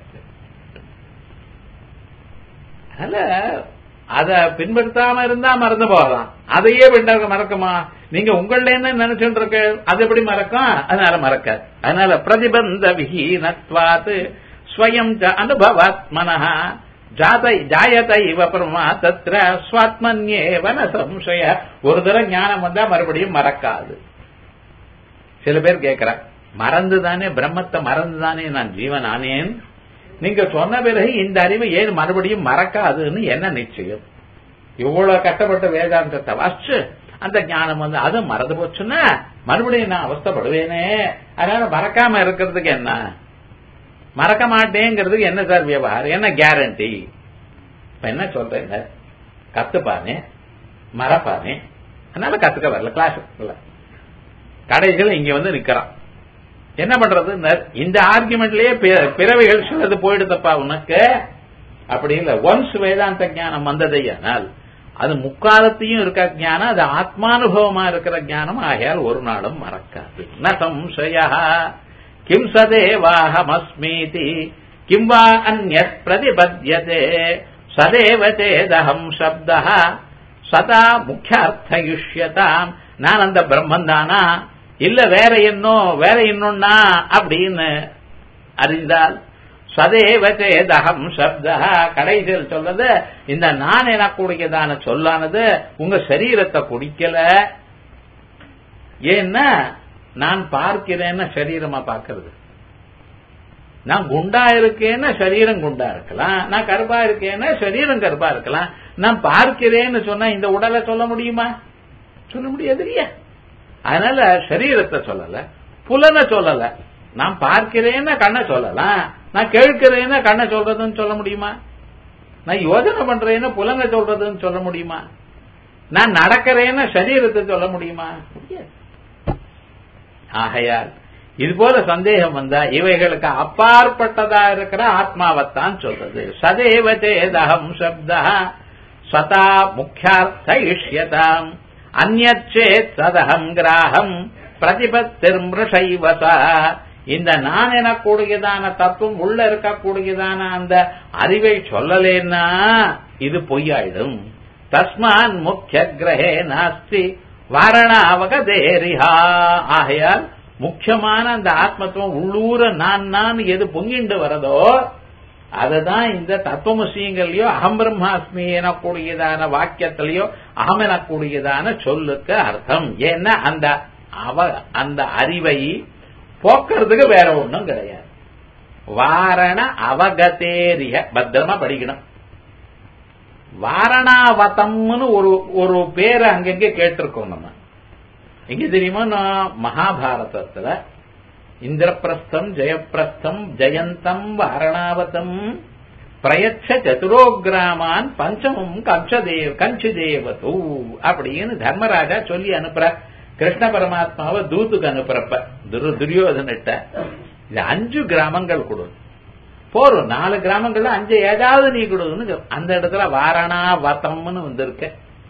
அதனால அத பின்பற்றாம இருந்தா மறந்து போகலாம் அதையே பின்னர் மறக்குமா நீங்க உங்கள என்ன நினைச்சுட்டு இருக்க அது எப்படி மறக்கும் அதனால மறக்க அதனால பிரதிபந்த விஹீனத்வாத் ஸ்வயம் ச அனுபவாத்மன ஜாத ஜாயத இவ பிரமா தத்ர ஸ்வாத்மன்யேவ ந சம்சய ஒரு தடவை ஞானம் வந்தா மறுபடியும் மறக்காது சில பேர் கேட்கிற மறந்துதானே பிரம்மத்தை மறந்துதானே நான் ஜீவன் ஆனேன் நீங்க சொன்ன பிறகு இந்த அறிவை ஏன் மறுபடியும் மறக்காதுன்னு என்ன நிச்சயம் இவ்வளவு கஷ்டப்பட்ட வேதாந்தத்தை வாசிச்சு அந்த ஞானம் வந்து அது மறந்து போச்சுன்னா மறுபடியும் நான் அவஸ்தப்படுவேனே அதனால மறக்காம இருக்கிறதுக்கு என்ன மறக்க மாட்டேங்கிறதுக்கு என்ன சார் விவகாரம் என்ன கேரண்டி இப்ப என்ன சொல்றேங்க கத்துப்பானே மறப்பானே அதனால கத்துக்க வரல கிளாஸ் கடைசியில் இங்க வந்து நிக்கிறான் என்ன பண்றது இந்த ஆர்குமெண்ட்லயே பிறவைகள் சிலது போயிடுதப்பா உனக்கு அப்படி இல்ல ஒன்ஸ் வேதாந்த ஞானம் வந்ததையானால் அது முக்காலத்தையும் இருக்க ஞானம் அது ஆத்மானுபவமா இருக்கிற ஞானம் ஆகையால் ஒரு நாளும் மறக்காது ந சம்சய கிம் சதேவாஹமஸ்மீதி கிம் வா அந்நத் பிரதிபத்தியதே சதேவ சேதஹம் சப்த சதா முக்கியார்த்தயுஷ்யதாம் நான் அந்த பிரம்மன் தானா இல்ல வேற என்னோ வேற இன்னொன்னா அப்படின்னு அறிந்தால் சதேவ சேதகம் சப்த கடைசியில் சொல்றது இந்த நான் எனக்கூடியதான சொல்லானது உங்க சரீரத்தை குடிக்கல ஏன்னா நான் பார்க்கிறேன்னு சரீரமா பார்க்கறது நான் குண்டா இருக்கேன்னா சரீரம் குண்டா இருக்கலாம் நான் கருப்பா இருக்கேன்னா சரீரம் கருப்பா இருக்கலாம் நான் பார்க்கிறேன்னு சொன்னா இந்த உடலை சொல்ல முடியுமா சொல்ல முடியாது இல்லையா அதனால சரீரத்தை சொல்லல புலனை சொல்லல நான் பார்க்கிறேன்னா கண்ணை சொல்லலாம் நான் கேட்கிறேன்னா கண்ணை சொல்றதுன்னு சொல்ல முடியுமா நான் யோசனை பண்றேன்னா புலங்க சொல்றதுன்னு சொல்ல முடியுமா நான் நடக்கிறேன்னா சரீரத்தை சொல்ல முடியுமா முடியாது ஆகையால் இது போல சந்தேகம் வந்தா இவைகளுக்கு அப்பாற்பட்டதா இருக்கிற ஆத்மாவைத்தான் சொல்றது சதேவ சேதகம் சப்தா சதா முக்கியார்த்த இஷ்யதாம் அந்நேத் சதகம் கிராகம் பிரதிபத்திர்மிருஷைவசா இந்த நான் எனக்கூடியதான தத்துவம் உள்ள இருக்கக்கூடியதான அந்த அறிவை சொல்லலேன்னா இது பொய்யாயிடும் தஸ்மான் முக்கிய கிரகே நாஸ்தி வாரணாவகதேரிஹா ஆகையால் முக்கியமான அந்த ஆத்மத்துவம் உள்ளூர நான் நான் எது பொங்கிண்டு வரதோ அதுதான் இந்த தத்துவமசியங்கள்லயோ அகம் பிரம்மாஸ்மி எனக்கூடியதான வாக்கியத்திலயோ அகம் எனக்கூடியதான சொல்லுக்கு அர்த்தம் ஏன்னா அந்த அவ அந்த அறிவை போக்குறதுக்கு வேற ஒண்ணும் கிடையாது வாரண அவகதேரிய பத்திரமா படிக்கணும் வாரணாவதம்னு ஒரு ஒரு பேரை அங்கங்க கேட்டிருக்கோம் நம்ம எங்க தெரியுமா நான் மகாபாரதத்துல இந்திரபிரஸ்தம் ஜெயப்பிரஸ்தம் ஜெயந்தம் வாரணாவதம் பிரயச்ச சதுரோகிராமான் பஞ்சமும் கம்சதேவ் கஞ்சுதேவதூ அப்படின்னு தர்மராஜா சொல்லி அனுப்புற கிருஷ்ண பரமாத்மாவை தூத்துக்கு அனுப்புறப்ப துரு துரியோதனிட்ட இது அஞ்சு கிராமங்கள் கொடு போறோம் நாலு கிராமங்கள்ல அஞ்சு ஏதாவது நீ கொடுன்னு அந்த இடத்துல வாரணாவதம்னு வந்திருக்க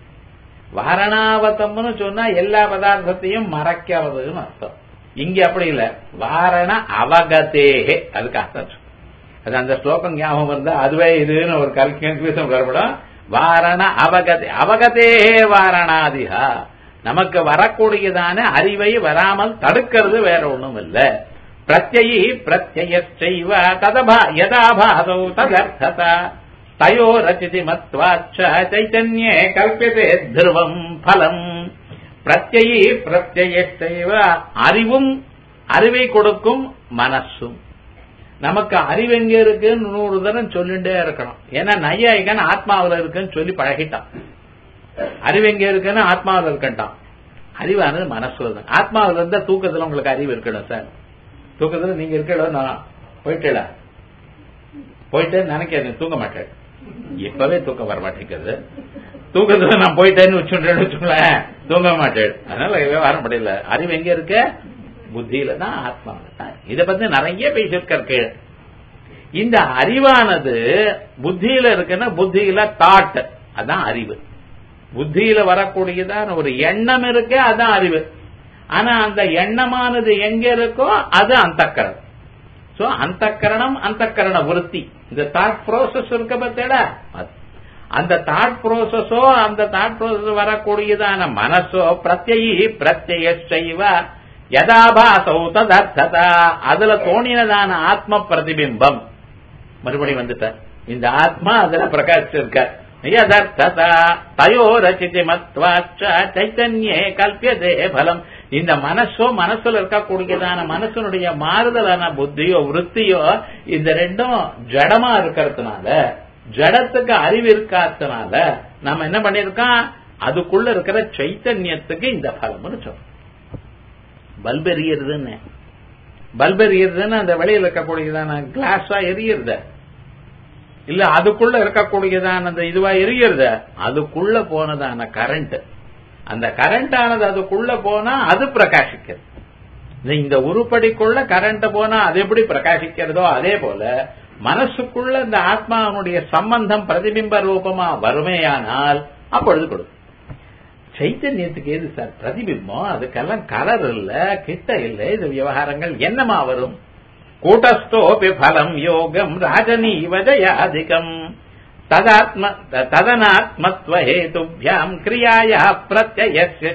வாரணாவதம்னு சொன்னா எல்லா பதார்த்தத்தையும் மறைக்கிறதுன்னு அர்த்தம் இங்க அப்படி இல்ல வாரண அவகதேகே அதுக்கு அர்த்தம் அது அந்த ஸ்லோகம் ஞாபகம் இருந்தா அதுவே இதுன்னு ஒரு கல்கன்ஃபியூசன் வரப்படும் வாரண அவகதே அவகதேகே வாரணாதிகா நமக்கு வரக்கூடியதான அறிவை வராமல் தடுக்கிறது வேற ஒண்ணும் இல்ல பிரத்யி பிரத்யயச்சைவ ததபா யதாபாதௌ ததர்த்ததா தயோ ரச்சிதி மத்வாச்ச சைத்தன்யே கல்பியதே திருவம் பலம் பிரத்யி பிரத்யயச்சைவ அறிவும் அறிவை கொடுக்கும் மனசும் நமக்கு அறிவு எங்க இருக்குன்னு நூறு தரம் சொல்லிட்டே இருக்கணும் ஏன்னா நையாயிகன் ஆத்மாவில் இருக்குன்னு சொல்லி பழகிட்டான் அறிவு எங்க இருக்குன்னு ஆத்மாவில் இருக்கட்டான் அறிவானது மனசுல தான் ஆத்மாவில் இருந்தா தூக்கத்துல உங்களுக்கு அறிவு இருக்கணும் சார் தூக்கத்துல நீங்க இருக்கணும் நான் போயிட்டேடா போயிட்டேன்னு நினைக்கிறேன் தூங்க மாட்டேன் இப்பவே தூக்கம் வர மாட்டேங்குது தூக்கத்துல நான் போயிட்டேன்னு வச்சுட்டேன்னு வச்சுங்களேன் தூங்க மாட்டேன் அதனால விவகாரம் முடியல அறிவு எங்க இருக்கு புத்தியில தான் ஆத்மாவில தான் இதை பத்தி நிறைய பேசியிருக்க இந்த அறிவானது புத்தியில இருக்குன்னா புத்தியில தாட் அதான் அறிவு புத்தியில வரக்கூடியதான ஒரு எண்ணம் இருக்கு அதான் அறிவு ஆனா அந்த எண்ணமானது எங்க இருக்கோ அது அந்தக்கரணம் சோ அந்தக்கரணம் அந்தக்கரண விருத்தி இந்த தாட் ப்ரோசஸ் இருக்க பத்தேடா அந்த தாட் ப்ரோசஸோ அந்த தாட் ப்ரோசஸ் வரக்கூடியதான மனசோ பிரத்யி பிரத்ய செய்வ யதாபாசௌ ததர்த்ததா அதுல தோணினதான ஆத்ம பிரதிபிம்பம் மறுபடி வந்துட்ட இந்த ஆத்மா அதுல பிரகாசிச்சிருக்க யதர்த்ததா தயோ ரச்சிதி மத்வாச்ச சைத்தன்யே கல்பியதே பலம் இந்த மனசோ மனசுல இருக்கக்கூடியதான மனசனுடைய மாறுதலான புத்தியோ விற்த்தியோ இந்த ரெண்டும் ஜடமா இருக்கிறதுனால ஜடத்துக்கு அறிவு இருக்காதனால நம்ம என்ன பண்ணிருக்கோம் அதுக்குள்ள இருக்கிற சைத்தன்யத்துக்கு இந்த பலம்னு சொல்றோம் பல்ப் எரியறதுன்னு பல்ப் எரியறதுன்னு அந்த வெளியில இருக்கக்கூடியதான கிளாஸா எரியறது இல்ல அதுக்குள்ள இருக்கக்கூடியதான அந்த இதுவா எரியறது அதுக்குள்ள போனதான கரண்ட் அந்த கரண்ட் ஆனது அதுக்குள்ள போனா அது பிரகாசிக்கிறது இந்த உருப்படிக்குள்ள கரண்ட் போனா அது எப்படி பிரகாசிக்கிறதோ அதே போல மனசுக்குள்ள இந்த ஆத்மாவுடைய சம்பந்தம் பிரதிபிம்ப ரூபமா வருமேயானால் அப்பொழுது கொடுக்கும் சைத்தன்யத்துக்கு எது சார் பிரதிபிம்பம் அதுக்கெல்லாம் கலர் இல்ல கிட்ட இல்ல இது விவகாரங்கள் என்னமா வரும் கூட்டஸ்தோபி பலம் யோகம் ராஜனீவ ஜயாதிகம் ததாத்ம ததனாத்மத்வ ஹேதுபியாம் கிரியாயா பிரத்யஸ்ய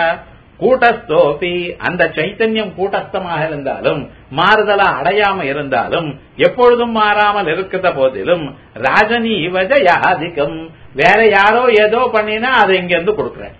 கூட்டஸ்தோபி அந்த சைத்தன்யம் கூட்டஸ்தமாக இருந்தாலும் மாறுதலா அடையாம இருந்தாலும் எப்பொழுதும் மாறாமல் இருக்கிற போதிலும் ராஜனீவ ஜயாதிகம் வேற யாரோ ஏதோ பண்ணினா அதை இங்க இருந்து கொடுக்குறேன்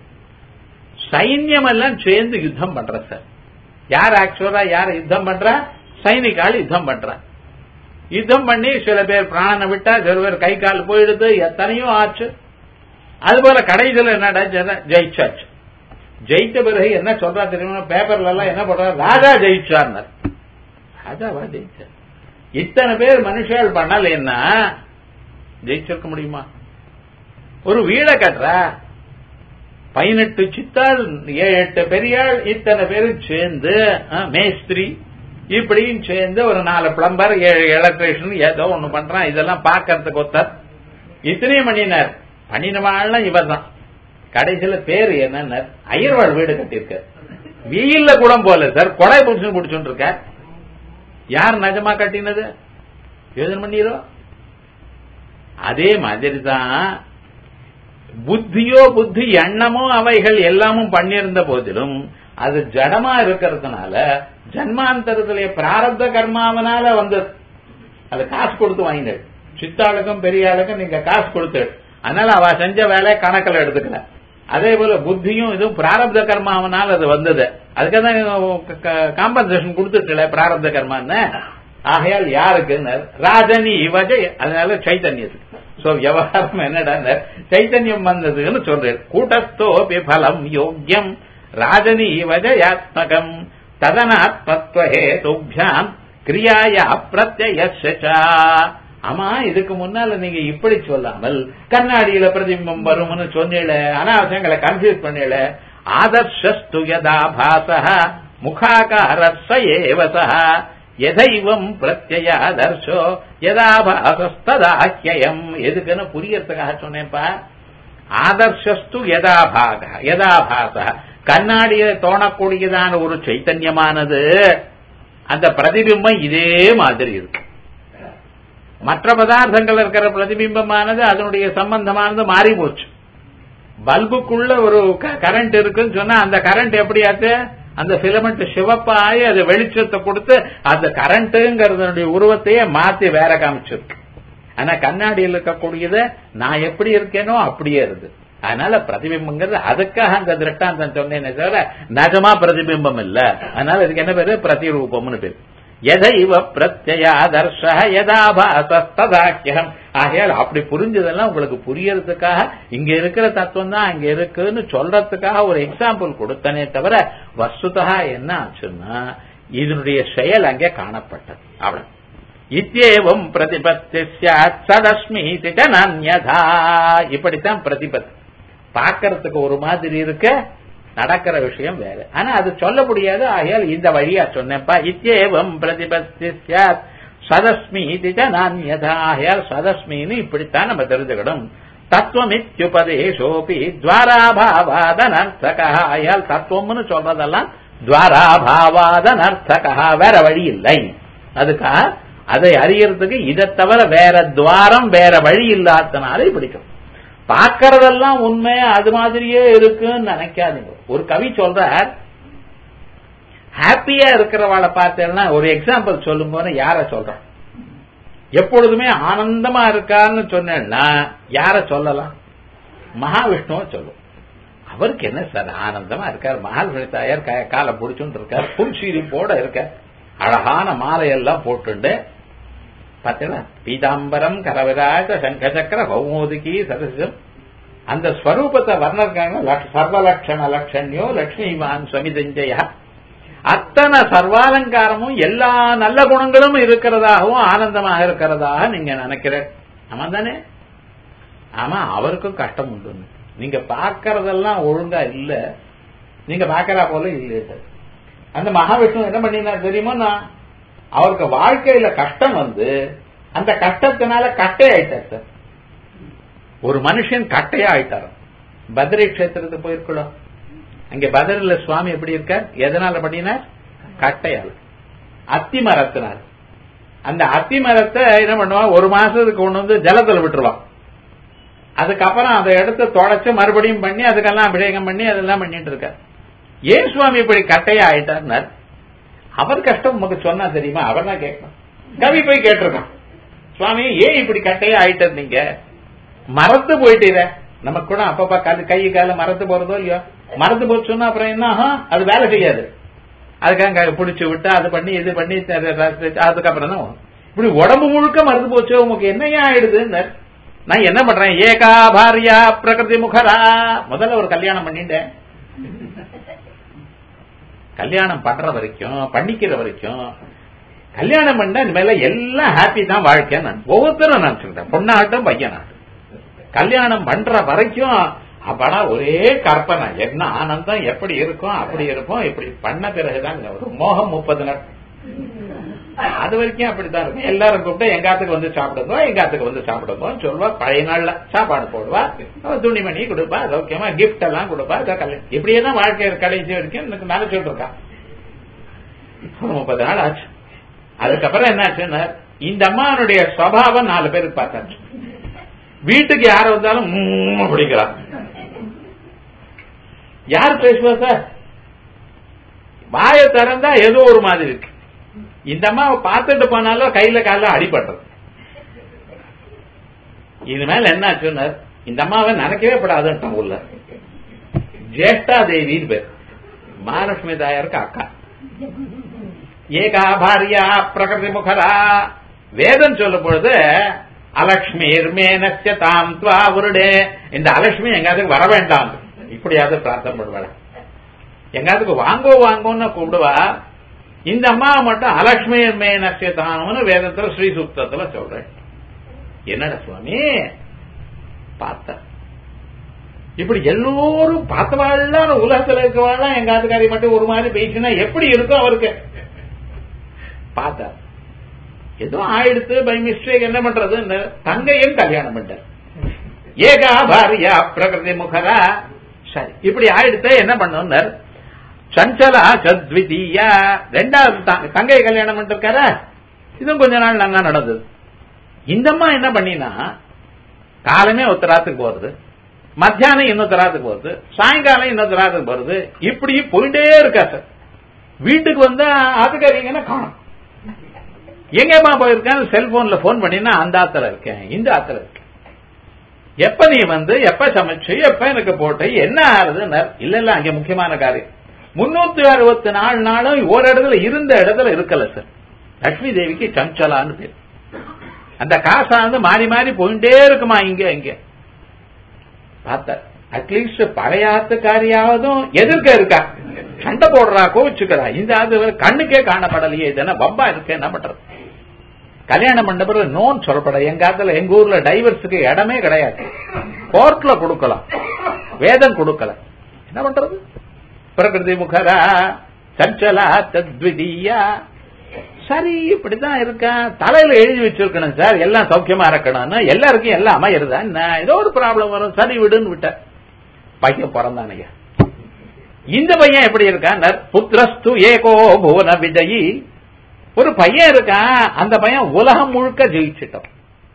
சைன்யம் எல்லாம் சேர்ந்து யுத்தம் பண்ற சார் யார் ஆக்சுவலா யார் யுத்தம் பண்ற சைனிகால் யுத்தம் பண்ற யுத்தம் பண்ணி சில பேர் பிராணனை விட்டா சில பேர் கை கால் போயிடுது எத்தனையோ ஆச்சு அதுபோல கடைசியில் என்னடா ஜெயிச்சாச்சு ஜெயித்த பிறகு என்ன சொல்றா தெரியுமா பேப்பர்ல எல்லாம் என்ன பண்ற ராஜா ஜெயிச்சார் ராஜாவா ஜெயிச்சார் இத்தனை பேர் மனுஷால் பண்ணலைன்னா ஜெயிச்சிருக்க முடியுமா ஒரு வீடை கட்டுறா பதினெட்டு சித்தாள் ஏழு எட்டு பெரியாள் இத்தனை பேரும் சேர்ந்து ஆ, மேஸ்திரி இப்படியும் சேர்ந்து ஒரு நாலு பிளம்பர் ஏழு எலக்ட்ரிஷியன் ஏதோ ஒண்ணு பண்றான் இதெல்லாம் பார்க்கறதுக்கு ஒருத்தர் இத்தனையும் பண்ணினார் பண்ணினவாள்லாம் இவர் தான் கடைசியில பேரு என்னன்னு ஐயர்வாள் வீடு கட்டியிருக்கார் வெயில்ல கூட போல சார் கொடை புடிச்சு குடிச்சுட்டு இருக்கார் யார் நிஜமா கட்டினது யோசனை பண்ணிரோ அதே மாதிரி தான் புத்தியோ புத்தி எண்ணமோ அவைகள் எல்லாமும் பண்ணியிருந்த போதிலும் அது ஜடமா இருக்கிறதுனால ஜன்மாந்தரத்திலே பிராரப்த கர்மாவனால வந்தது அது காசு கொடுத்து வாங்கினது சித்தாளுக்கும் பெரிய ஆளுக்கும் நீங்க காசு கொடுத்து அதனால அவ செஞ்ச வேலையை கணக்கில் எடுத்துக்கல அதே போல புத்தியும் இதுவும் பிராரப்த கர்மாவனால் அது வந்தது அதுக்காக தான் காம்பன்சேஷன் கொடுத்துட்டுல பிராரப்த கர்மான்னு ஆகையால் யாருக்கு ராஜனி இவஜ அதனால சைத்தன்யத்துக்கு சோ விவகாரம் என்னடா சைத்தன்யம் வந்ததுன்னு சொல்றேன் கூட்டஸ்தோ பலம் யோக்கியம் ராஜனி வஜயாத்மகம் ததனாத்மத்வஹே துப்யாம் கிரியாயா பிரத்யசா ஆமா இதுக்கு முன்னால நீங்க இப்படி சொல்லாமல் கண்ணாடியில பிரதிபிம்பம் வரும்னு சொன்னீல அனாவசியங்களை கன்ஃபியூஸ் பண்ணல ஆதர்ஷஸ்து யதா பாச முகாகாரஸ்ஸ ஏவச எதைவம் பிரத்யயாதர்ஷோ யதா பாசஸ்ததாக்கியம் எதுக்குன்னு புரியறதுக்காக சொன்னேன்ப்பா ஆதர்ஷஸ்து யதா பாக யதா பாச கண்ணாடியில தோணக்கூடியதான ஒரு சைத்தன்யமானது அந்த பிரதிபிம்பம் இதே மாதிரி இருக்கு மற்ற பதார்த்தங்கள் இருக்கிற பிரதிபிம்பமானது அதனுடைய சம்பந்தமானது மாறி போச்சு பல்புக்குள்ள ஒரு கரண்ட் இருக்குன்னு சொன்னா அந்த கரண்ட் எப்படியாச்சு அந்த பிலமெண்ட் சிவப்பாயி அது வெளிச்சத்தை கொடுத்து அந்த கரண்ட்டுங்கிறதுடைய உருவத்தையே மாத்தி வேற காமிச்சிருக்கு ஆனா கண்ணாடியில் இருக்கக்கூடியது நான் எப்படி இருக்கேனோ அப்படியே இருக்கு அதனால பிரதிபிம்பங்கிறது அதுக்காக அந்த திருஷ்டாந்தம் சொன்னேனே தவிர நகமா பிரதிபிம்பம் இல்ல அதனால இதுக்கு என்ன பேரு பிரதிரூபம்னு பேரு எதைவ பிரத்யாதர்ஷ யதாபாசஸ்ததாக்கியம் ஆகையால் அப்படி புரிஞ்சதெல்லாம் உங்களுக்கு புரியறதுக்காக இங்க இருக்கிற தத்துவம் தான் அங்க இருக்குன்னு சொல்றதுக்காக ஒரு எக்ஸாம்பிள் கொடுத்தனே தவிர வஸ்துதா என்ன ஆச்சுன்னா இதனுடைய செயல் அங்கே காணப்பட்டது அவ்வளவு இத்தேவம் பிரதிபத்தி சாத் சதஸ்மி நான்யதா இப்படித்தான் பிரதிபத்தி பார்க்கறதுக்கு ஒரு மாதிரி இருக்க நடக்கிற விஷயம் வேற ஆனா அது சொல்ல முடியாது ஆகையால் இந்த வழியா சொன்னேன்ப்பா இத்தேவம் பிரதிபத்தி சாத் சதஸ்மி நான்யதா ஆகையால் சதஸ்மின்னு இப்படித்தான் நம்ம தெரிஞ்சுக்கணும் தத்துவமித்யுபதேசோபி துவாராபாவாதனர்த்தகா ஆகையால் தத்துவம்னு சொல்றதெல்லாம் துவாராபாவாதனர்த்தகா வேற வழி இல்லை அதுக்காக அதை அறியறதுக்கு இதை தவிர வேற துவாரம் வேற வழி இல்லாதனால பிடிக்கும் பார்க்கறதெல்லாம் உண்மை அது மாதிரியே இருக்குன்னு நினைக்காதீங்க ஒரு கவி சொல்றார் ஹாப்பியா இருக்கிறவாளை பார்த்தேன்னா ஒரு எக்ஸாம்பிள் சொல்லும்போது யார சொல்றான் எப்பொழுதுமே ஆனந்தமா இருக்கான்னு சொன்னேன்னா யார சொல்லலாம் மகாவிஷ்ணுவ சொல்லும் அவருக்கு என்ன சார் ஆனந்தமா இருக்கார் மகாவிஷ்ணு தாயார் காலை பிடிச்சுட்டு இருக்கார் புல்சீரி போட இருக்க அழகான மாலையெல்லாம் போட்டுண்டு பார்த்தீங்களா பீதாம்பரம் கரவிராஜ சங்கசக்கர கௌமோதிகி சதசம் அந்த ஸ்வரூபத்தை வர்ணர்காங்க சர்வலட்சண லட்சண்யோ லட்சுமிமான் சுவாமிதஞ்சய அத்தனை சர்வாலங்காரமும் எல்லா நல்ல குணங்களும் இருக்கிறதாகவும் ஆனந்தமாக இருக்கிறதாக நீங்க நினைக்கிற ஆமா தானே ஆமா அவருக்கும் கஷ்டம் உண்டு நீங்க பார்க்கறதெல்லாம் ஒழுங்கா இல்ல நீங்க பார்க்கறா போல இல்லை அந்த மகாவிஷ்ணு என்ன பண்ணினா தெரியுமா நான் அவருக்கு வாழ்க்கையில கஷ்டம் வந்து அந்த கஷ்டத்தினால கட்டை ஆயிட்டார் சார் ஒரு மனுஷன் கட்டையா ஆயிட்டார் பத்ரி கஷேத்திரத்துக்கு போயிருக்கலாம் அங்க பதரில சுவாமி எப்படி இருக்கார் எதனால பண்ணினார் கட்டையால் அத்தி மரத்தினார் அந்த அத்தி மரத்தை என்ன பண்ணுவான் ஒரு மாசத்துக்கு கொண்டு வந்து ஜலத்துல விட்டுருவான் அதுக்கப்புறம் அதை எடுத்து தொடச்சு மறுபடியும் பண்ணி அதுக்கெல்லாம் அபிஷேகம் பண்ணி அதெல்லாம் பண்ணிட்டு இருக்கார் ஏன் சுவாமி இப்படி கட்டையா ஆயிட்டார்னார் அவர் கஷ்டம் உமக்கு சொன்னா தெரியுமா அவர் தான் கேட்கணும் கவி போய் கேட்டிருக்கான் சுவாமி ஏன் இப்படி கட்டையா ஆயிட்டது நீங்க மறந்து போயிட்டீர நமக்கு கூட அப்பப்ப கல் கை கால மறந்து போறதோ இல்லையோ மறந்து போச்சுன்னா அப்புறம் என்ன ஆகும் அது வேலை செய்யாது அதுக்காக பிடிச்சு விட்டு அது பண்ணி இது பண்ணி அதுக்கப்புறம் தான் இப்படி உடம்பு முழுக்க மறந்து போச்சு உங்களுக்கு என்னையா ஆயிடுதுன்னு நான் என்ன பண்றேன் ஏகா பாரியா பிரகிருதி முகரா முதல்ல ஒரு கல்யாணம் பண்ணிட்டேன் கல்யாணம் பண்ற வரைக்கும் பண்ணிக்கிற வரைக்கும் கல்யாணம் பண்ண இனிமேல எல்லாம் ஹாப்பி தான் வாழ்க்கை நான் ஒவ்வொருத்தரும் நினைச்சுக்கிட்டேன் பொண்ணாகட்டும் பையனாகட்டும் கல்யாணம் பண்ற வரைக்கும் அப்படா ஒரே கற்பனை என்ன ஆனந்தம் எப்படி இருக்கும் அப்படி இருக்கும் இப்படி பண்ண பிறகுதான் ஒரு மோகம் முப்பது நாள் அது வரைக்கும் அப்படித்தான் இருக்கும் எல்லாரும் கூப்பிட்டு எங்காத்துக்கு வந்து சாப்பிடுங்க எங்காத்துக்கு வந்து சாப்பிடுங்க சொல்லுவா பழைய நாள்ல சாப்பாடு போடுவா அவ துணிமணி கொடுப்பா சௌக்கியமா கிஃப்ட் எல்லாம் கொடுப்பா இதோ கல்யாணம் இப்படியே தான் வாழ்க்கை கடைசி வரைக்கும் எனக்கு நினைச்சிட்டு இருக்கா இப்போ முப்பது நாள் ஆச்சு அதுக்கப்புறம் என்னாச்சுன்னா இந்த அம்மாவனுடைய சுவாவம் நாலு பேருக்கு பார்த்தாச்சு வீட்டுக்கு யார் வந்தாலும் ம்ம் அப்படிங்கிறான் யார் பேசுவா சார் வாயை திறந்தா ஏதோ ஒரு மாதிரி இருக்கு இந்த அம்மாவை பார்த்துட்டு போனாலும் கையில கால அடிபடுறது இனிமேல் என்ன சொன்னார் இந்த அம்மாவை நினைக்கவே படாதுன்ட்டான் உள்ள ஜேஷ்டா தேவின்னு பேர் மகாலட்சுமி தாயாருக்கு அக்கா ஏகா பாரியா பிரகிருதி முகரா வேதம் சொல்லும் பொழுது அலக்ஷ்மீர் மேனஸ்ய தாம் துவா உருடே இந்த அலட்சுமி எங்காவது வர வேண்டாம் இப்படியாவது பிரார்த்தனை பண்ணுவாள் எங்காத்துக்கு வாங்கோ வாங்கோன்னு கூப்பிடுவா இந்த அம்மாவை மட்டும் அலட்சுமீர் மேனஸ்ய தாம்னு வேதத்துல ஸ்ரீ சுக்தத்துல சொல்றேன் என்னடா சுவாமி பார்த்த இப்படி எல்லோரும் பார்த்தவாள்லாம் உலகத்துல இருக்கவாள்லாம் எங்க ஆத்துக்காரி மட்டும் ஒரு மாதிரி பேசினா எப்படி இருக்கும் அவருக்கு பார்த்தார் ஏதோ ஆயிடுத்து பை மிஸ்டேக் என்ன பண்றது தங்கையும் கல்யாணம் பண்ணிட்டார் ஏகா பாரியா பிரகிருதி முகரா சரி இப்படி ஆயிடுத்து என்ன பண்ணுனார் சஞ்சலா சத்விதீயா ரெண்டாவது தங்கை கல்யாணம் பண்ணிருக்கார இதுவும் கொஞ்ச நாள் நாங்க நடந்தது இந்தம்மா என்ன பண்ணினா காலமே ஒத்தராத்துக்கு போறது மத்தியானம் இன்னொத்தராத்துக்கு போறது சாயங்காலம் இன்னொத்தராத்துக்கு போறது இப்படி போயிட்டே இருக்கா சார் வீட்டுக்கு வந்தா ஆத்துக்காரீங்கன்னா காணும் எங்கம்மா போயிருக்கேன் செல்போன்ல போன் பண்ணினா அந்த ஆத்துல இருக்கேன் இந்த ஆத்துல இருக்கேன் எப்ப நீ வந்து எப்ப சமைச்சு எப்ப எனக்கு போட்டு என்ன ஆறுதுன்னு இல்ல இல்ல அங்க முக்கியமான காரியம் முன்னூத்தி அறுபத்தி நாலு நாளும் ஒரு இடத்துல இருந்த இடத்துல இருக்கல சார் லட்சுமி தேவிக்கு சஞ்சலான்னு பேர் அந்த காசா வந்து மாறி மாறி போயிட்டே இருக்குமா இங்க இங்க பார்த்த அட்லீஸ்ட் பழைய ஆத்துக்காரியாவதும் எதிர்க்க இருக்கா சண்டை போடுறா கோவிச்சுக்கிறா இந்த அது கண்ணுக்கே காணப்படலையே இது என்ன பம்பா இருக்கு என்ன பண்றது கல்யாணம் பண்ண பிறகு நோன் சொல்லப்பட எங்க ஆத்துல எங்க ஊர்ல டைவர்ஸுக்கு இடமே கிடையாது கோர்ட்ல கொடுக்கலாம் வேதம் கொடுக்கல என்ன பண்றது பிரகிருதி முகரா சஞ்சலா தத்விதீயா சரி இப்படிதான் இருக்கேன் தலையில எழுதி வச்சிருக்கணும் சார் எல்லாம் சௌக்கியமா இருக்கணும்னு எல்லாருக்கும் எல்லாம் அமையிருதா என்ன ஏதோ ஒரு ப்ராப்ளம் வரும் சரி விடுன்னு விட்ட பையன் பிறந்தானுங்க இந்த பையன் எப்படி இருக்கான் புத்திரஸ்து ஏகோ புவன விஜயி ஒரு பையன் இருக்கான் அந்த பையன் உலகம் முழுக்க ஜெயிச்சிட்டான்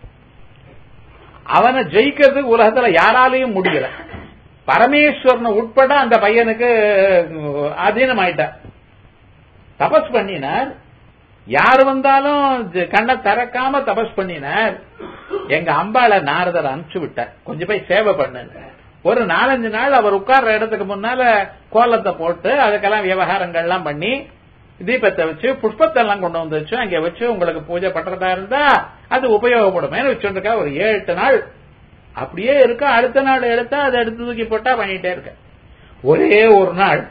அவனை ஜெயிக்கிறதுக்கு உலகத்துல யாராலையும் முடியல பரமேஸ்வரன் உட்பட அந்த பையனுக்கு அதீனம் ஆயிட்டார் தபஸ் பண்ணினார் யார் வந்தாலும் கண்ணை திறக்காம தபஸ் பண்ணினார் எங்க அம்பாளை நாரதர் அனுப்பிச்சு விட்டார் கொஞ்சம் போய் சேவை பண்ணு ஒரு நாலஞ்சு நாள் அவர் உட்கார்ற இடத்துக்கு முன்னால கோலத்தை போட்டு அதுக்கெல்லாம் விவகாரங்கள்லாம் பண்ணி தீபத்தை வச்சு புஷ்பத்தை எல்லாம் கொண்டு வந்து வச்சு அங்க வச்சு உங்களுக்கு பூஜை பண்றதா இருந்தா அது உபயோகப்படுமே வச்சுருக்கா ஒரு ஏழு எட்டு நாள் அப்படியே இருக்க அடுத்த நாள் எடுத்தா அதை எடுத்து தூக்கி போட்டா பண்ணிட்டே இருக்க ஒரே ஒரு நாள்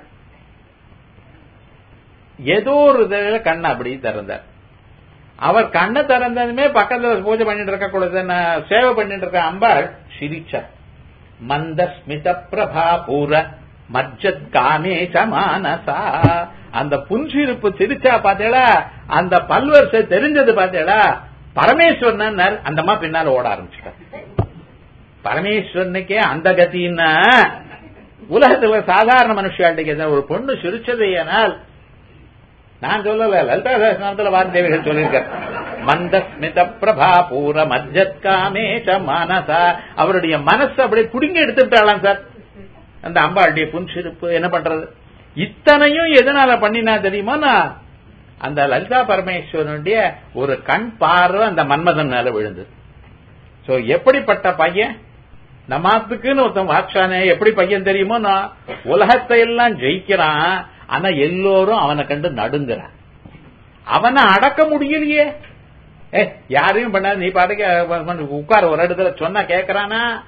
ஏதோ ஒரு இதுல கண்ணை அப்படி திறந்தார் அவர் கண்ணை திறந்ததுமே பக்கத்துல பூஜை பண்ணிட்டு இருக்க கூடாது சேவை பண்ணிட்டு இருக்க அம்பாள் சிரிச்சார் மந்த ஸ்மித பிரபா பூர மஜ்ஜத் காமேச மானசா அந்த புன்சிருப்பு சிரிச்சா பாத்தேடா அந்த பல்வரிசை தெரிஞ்சது பாத்தேடா பரமேஸ்வரன் அந்த அம்மா பின்னால ஓட ஆரம்பிச்சுட்டார் பரமேஸ்வரனுக்கே அந்த கத்தின்னா உலகத்துல சாதாரண மனுஷாட்டிக்கு ஒரு பொண்ணு சிரிச்சது ஏனால் நான் சொல்லல லலிதா சாஸ்திரத்துல வார்த்தேவிகள் சொல்லியிருக்கார் மந்த ஸ்மித பிரபா பூர மஜ்ஜத் காமேச மனசா அவருடைய மனசு அப்படியே புடுங்கி எடுத்துட்டாளாம் சார் அந்த அம்பாளுடைய புன்சிருப்பு என்ன பண்றது இத்தனையும் எதனால பண்ணினா தெரியுமா நான் அந்த லலிதா பரமேஸ்வரனுடைய ஒரு கண் பார்வை அந்த மன்மதன் மேல விழுந்தது சோ எப்படிப்பட்ட பையன் நம்மாத்துக்குன்னு ஒருத்தன் வாட்சானே எப்படி பையன் தெரியுமோ நான் உலகத்தை எல்லாம் ஜெயிக்கிறான் ஆனா எல்லோரும் அவனை கண்டு நடுங்கிறான் அவனை அடக்க முடியலையே ஏ யாரையும் பண்ணாது நீ பாட்டுக்கு உட்கார ஒரு இடத்துல சொன்னா கேட்கறானா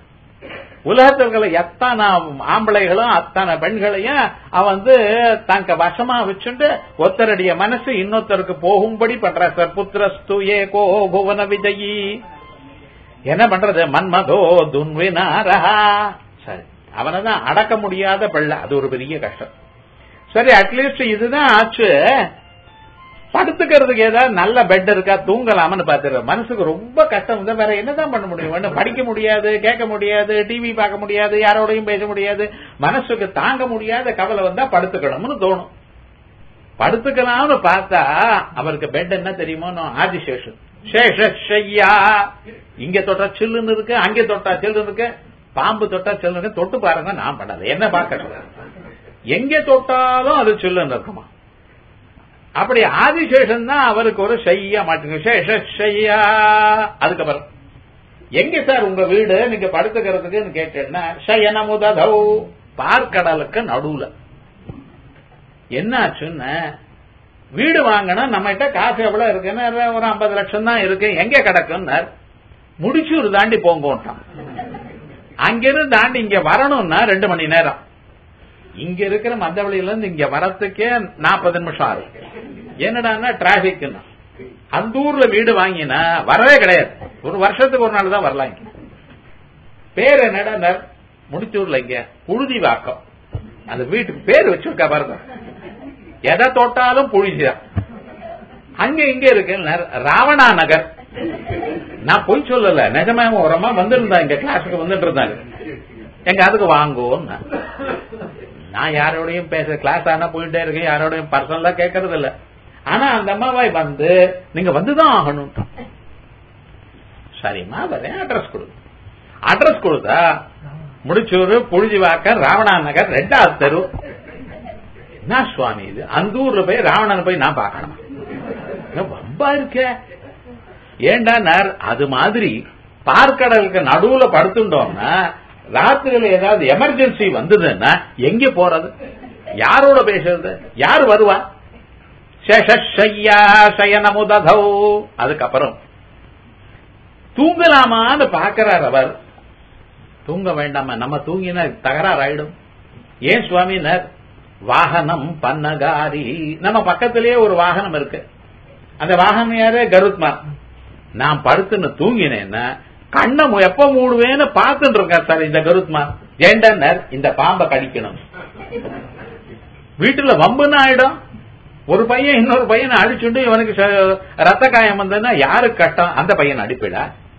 உலகத்தில் இருக்கிற எத்தனை ஆம்பளைகளும் அத்தனை பெண்களையும் அவன் வந்து தங்க வசமா வச்சுட்டு ஒருத்தருடைய மனசு இன்னொருத்தருக்கு போகும்படி பண்ற சார் புத்திரஸ்து ஏகோ புவன விஜயி என்ன பண்றது மன்மதோ துன்வினாரஹா சரி அவனை தான் அடக்க முடியாத பிள்ளை அது ஒரு பெரிய கஷ்டம் சரி அட்லீஸ்ட் இதுதான் ஆச்சு படுத்துக்கிறதுக்கு ஏதாவது நல்ல பெட் இருக்கா தூங்கலாம்னு பாத்துரு மனசுக்கு ரொம்ப கஷ்டம் இருந்தா வேற என்னதான் பண்ண முடியும் ஒண்ணு படிக்க முடியாது கேட்க முடியாது டிவி பார்க்க முடியாது யாரோடையும் பேச முடியாது மனசுக்கு தாங்க முடியாத கவலை வந்தா படுத்துக்கணும்னு தோணும் படுத்துக்கலாம்னு பார்த்தா அவருக்கு பெட் என்ன தெரியுமோ ஆதிசேஷன் சேஷையா இங்க தொட்டா சில்லுன்னு இருக்கு அங்க தொட்டா சில்லுன்னு இருக்கு பாம்பு தொட்டா சில்லுன்னு தொட்டு பாருங்க நான் பண்ணல என்ன பார்க்கறது எங்க தொட்டாலும் அது சில்லுன்னு இருக்குமா அப்படி ஆதிசேஷன் தான் அவருக்கு ஒரு செய்ய மாட்டேங்க சேஷ செய்யா அதுக்கப்புறம் எங்க சார் உங்க வீடு நீங்க படுத்துக்கிறதுக்குன்னு கேட்டேன்னா சயன முததௌ பார்க்கடலுக்கு நடுவுல என்னாச்சுன்னு வீடு வாங்கணும் நம்ம கிட்ட காசு எவ்வளவு இருக்குன்னு ஒரு ஐம்பது லட்சம் தான் இருக்கு எங்க கிடக்குன்னு முடிச்சூர் தாண்டி போங்கோட்டான் அங்கிருந்து தாண்டி இங்க வரணும்னா ரெண்டு மணி நேரம் இங்க இருக்கிற மந்தவழியில இருந்து இங்க வரத்துக்கே நாற்பது நிமிஷம் ஆகும் என்னடான்னா டிராபிக் அந்த ஊர்ல வீடு வாங்கினா வரவே கிடையாது ஒரு வருஷத்துக்கு ஒரு நாள் தான் வரலாம் இங்க பேர் என்னடா முடிச்சூர்ல இங்க புழுதி வாக்கம் அந்த வீட்டுக்கு பேர் வச்சிருக்கா பாருங்க எதை தொட்டாலும் புழுதிதான் அங்க இங்க இருக்கு ராவணா நகர் நான் பொய் சொல்லல நிஜமா ஒரு அம்மா வந்திருந்தா இங்க கிளாஸுக்கு வந்துட்டு இருந்தாங்க எங்க அதுக்கு வாங்குவோம் நான் யாரோடையும் பேச கிளாஸ் ஆனா போயிட்டே இருக்கேன் யாரோடையும் பர்சனலா கேட்கறது இல்ல ஆனா அந்த அம்மாவாய் வந்து நீங்க வந்துதான் ஆகணும் சரிம்மா வரேன் அட்ரஸ் கொடு அட்ரஸ் கொடுத்தா முடிச்சூர் புழுதிவாக்கம் ராவணா நகர் ரெண்டாவது தெரு என்ன சுவாமி இது அந்த ஊர்ல போய் ராவணன் போய் நான் பார்க்கணும் ரொம்ப இருக்க ஏண்டா அது மாதிரி பார்க்கடலுக்கு நடுவுல படுத்துட்டோம்னா ராத்திரியில ஏதாவது எமர்ஜென்சி வந்ததுன்னா எங்க போறது யாரோட பேசுறது யார் வருவா சயனமுதௌ அதுக்கப்புறம் தூங்கலாமான்னு பாக்கிறார் அவர் தூங்க வேண்டாம நம்ம தூங்கினா தகராறு ஆயிடும் ஏன் சுவாமினர் வாகனம் பன்னகாரி நம்ம பக்கத்திலேயே ஒரு வாகனம் இருக்கு அந்த வாகனம் யாரு கருத்மான் நான் படுத்துன்னு தூங்கினேன்னா கண்ணை எப்ப மூடுவேன்னு பார்த்துட்டு இருக்கார் சார் இந்த கருத்மான் ஏண்டனர் இந்த பாம்பை கடிக்கணும் வீட்டுல வம்புன்னு ஆயிடும் ஒரு பையன் இன்னொரு பையனை அடிச்சுட்டு இவனுக்கு ரத்த காயம் வந்ததுன்னா யாருக்கு கட்டம் அந்த பையன் அடிப்பிட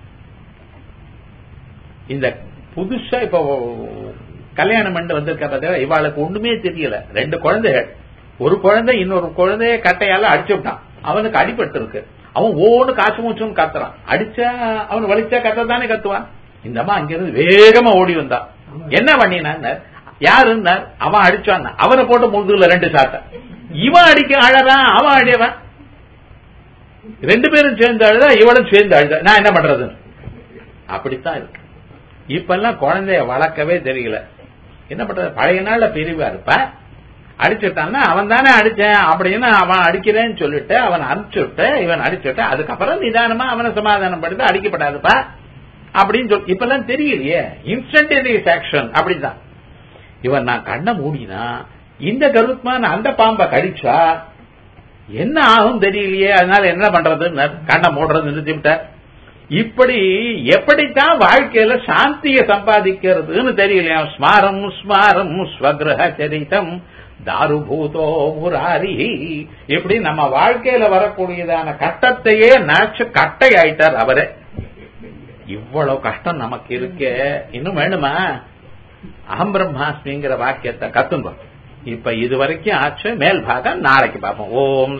இந்த புதுசா இப்போ கல்யாணம் பண்ணி வந்திருக்க பார்த்தா இவாளுக்கு ஒண்ணுமே தெரியல ரெண்டு குழந்தைகள் ஒரு குழந்தை இன்னொரு குழந்தைய கட்டையால அடிச்சு விட்டான் அவனுக்கு அடிபட்டு இருக்கு அவன் ஒவ்வொன்னு காசு மூச்சுன்னு கத்துறான் அடிச்சா அவன் வலிச்சா கத்ததானே கத்துவான் இந்த அம்மா அங்கிருந்து வேகமா ஓடி வந்தான் என்ன பண்ணினான் யாருன்னார் அவன் அடிச்சான் அவனை போட்டு முதுகுல ரெண்டு சாட்டை இவன் அடிக்க அழறான் அவன் அடியவன் ரெண்டு பேரும் சேர்ந்து அழுதா இவளும் சேர்ந்து அழுதா நான் என்ன பண்றது அப்படித்தான் இருக்கு இப்பெல்லாம் குழந்தைய வளர்க்கவே தெரியல என்ன பண்றது பழைய நாள்ல பிரிவா இருப்ப அடிச்சுட்டான்னா அவன் தானே அடிச்சேன் அப்படின்னு அவன் அடிக்கிறேன்னு சொல்லிட்டு அவன் அனுப்பிச்சுட்டு இவன் அடிச்சுட்டு அதுக்கப்புறம் நிதானமா அவனை சமாதானம் படுத்து அடிக்கப்படாதுப்பா அப்படின்னு சொல்லி இப்பெல்லாம் தெரியலையே இன்ஸ்டன்டேனியஸ் ஆக்ஷன் அப்படிதான் இவன் நான் கண்ணை மூடினா இந்த கருத்மான் அந்த பாம்பை கடிச்சா என்ன ஆகும் தெரியலையே அதனால என்ன பண்றதுன்னு கண்ணை மூடுறது நிறுத்திவிட்டார் இப்படி எப்படித்தான் வாழ்க்கையில சாந்தியை சம்பாதிக்கிறதுன்னு தெரியலையா ஸ்மாரம் ஸ்மாரம் ஸ்வகிரக சரிதம் தாருபூதோ முராரி இப்படி நம்ம வாழ்க்கையில வரக்கூடியதான கட்டத்தையே நினைச்சு கட்டை ஆயிட்டார் அவரே இவ்வளவு கஷ்டம் நமக்கு இருக்கே இன்னும் வேணுமா அகம் பிரம்மாஸ்மிங்கிற வாக்கியத்தை கத்துங்க இப்ப இது வரைக்கும் ஆச்சு மேல் பாகம் நாளைக்கு பார்ப்போம் ஓம்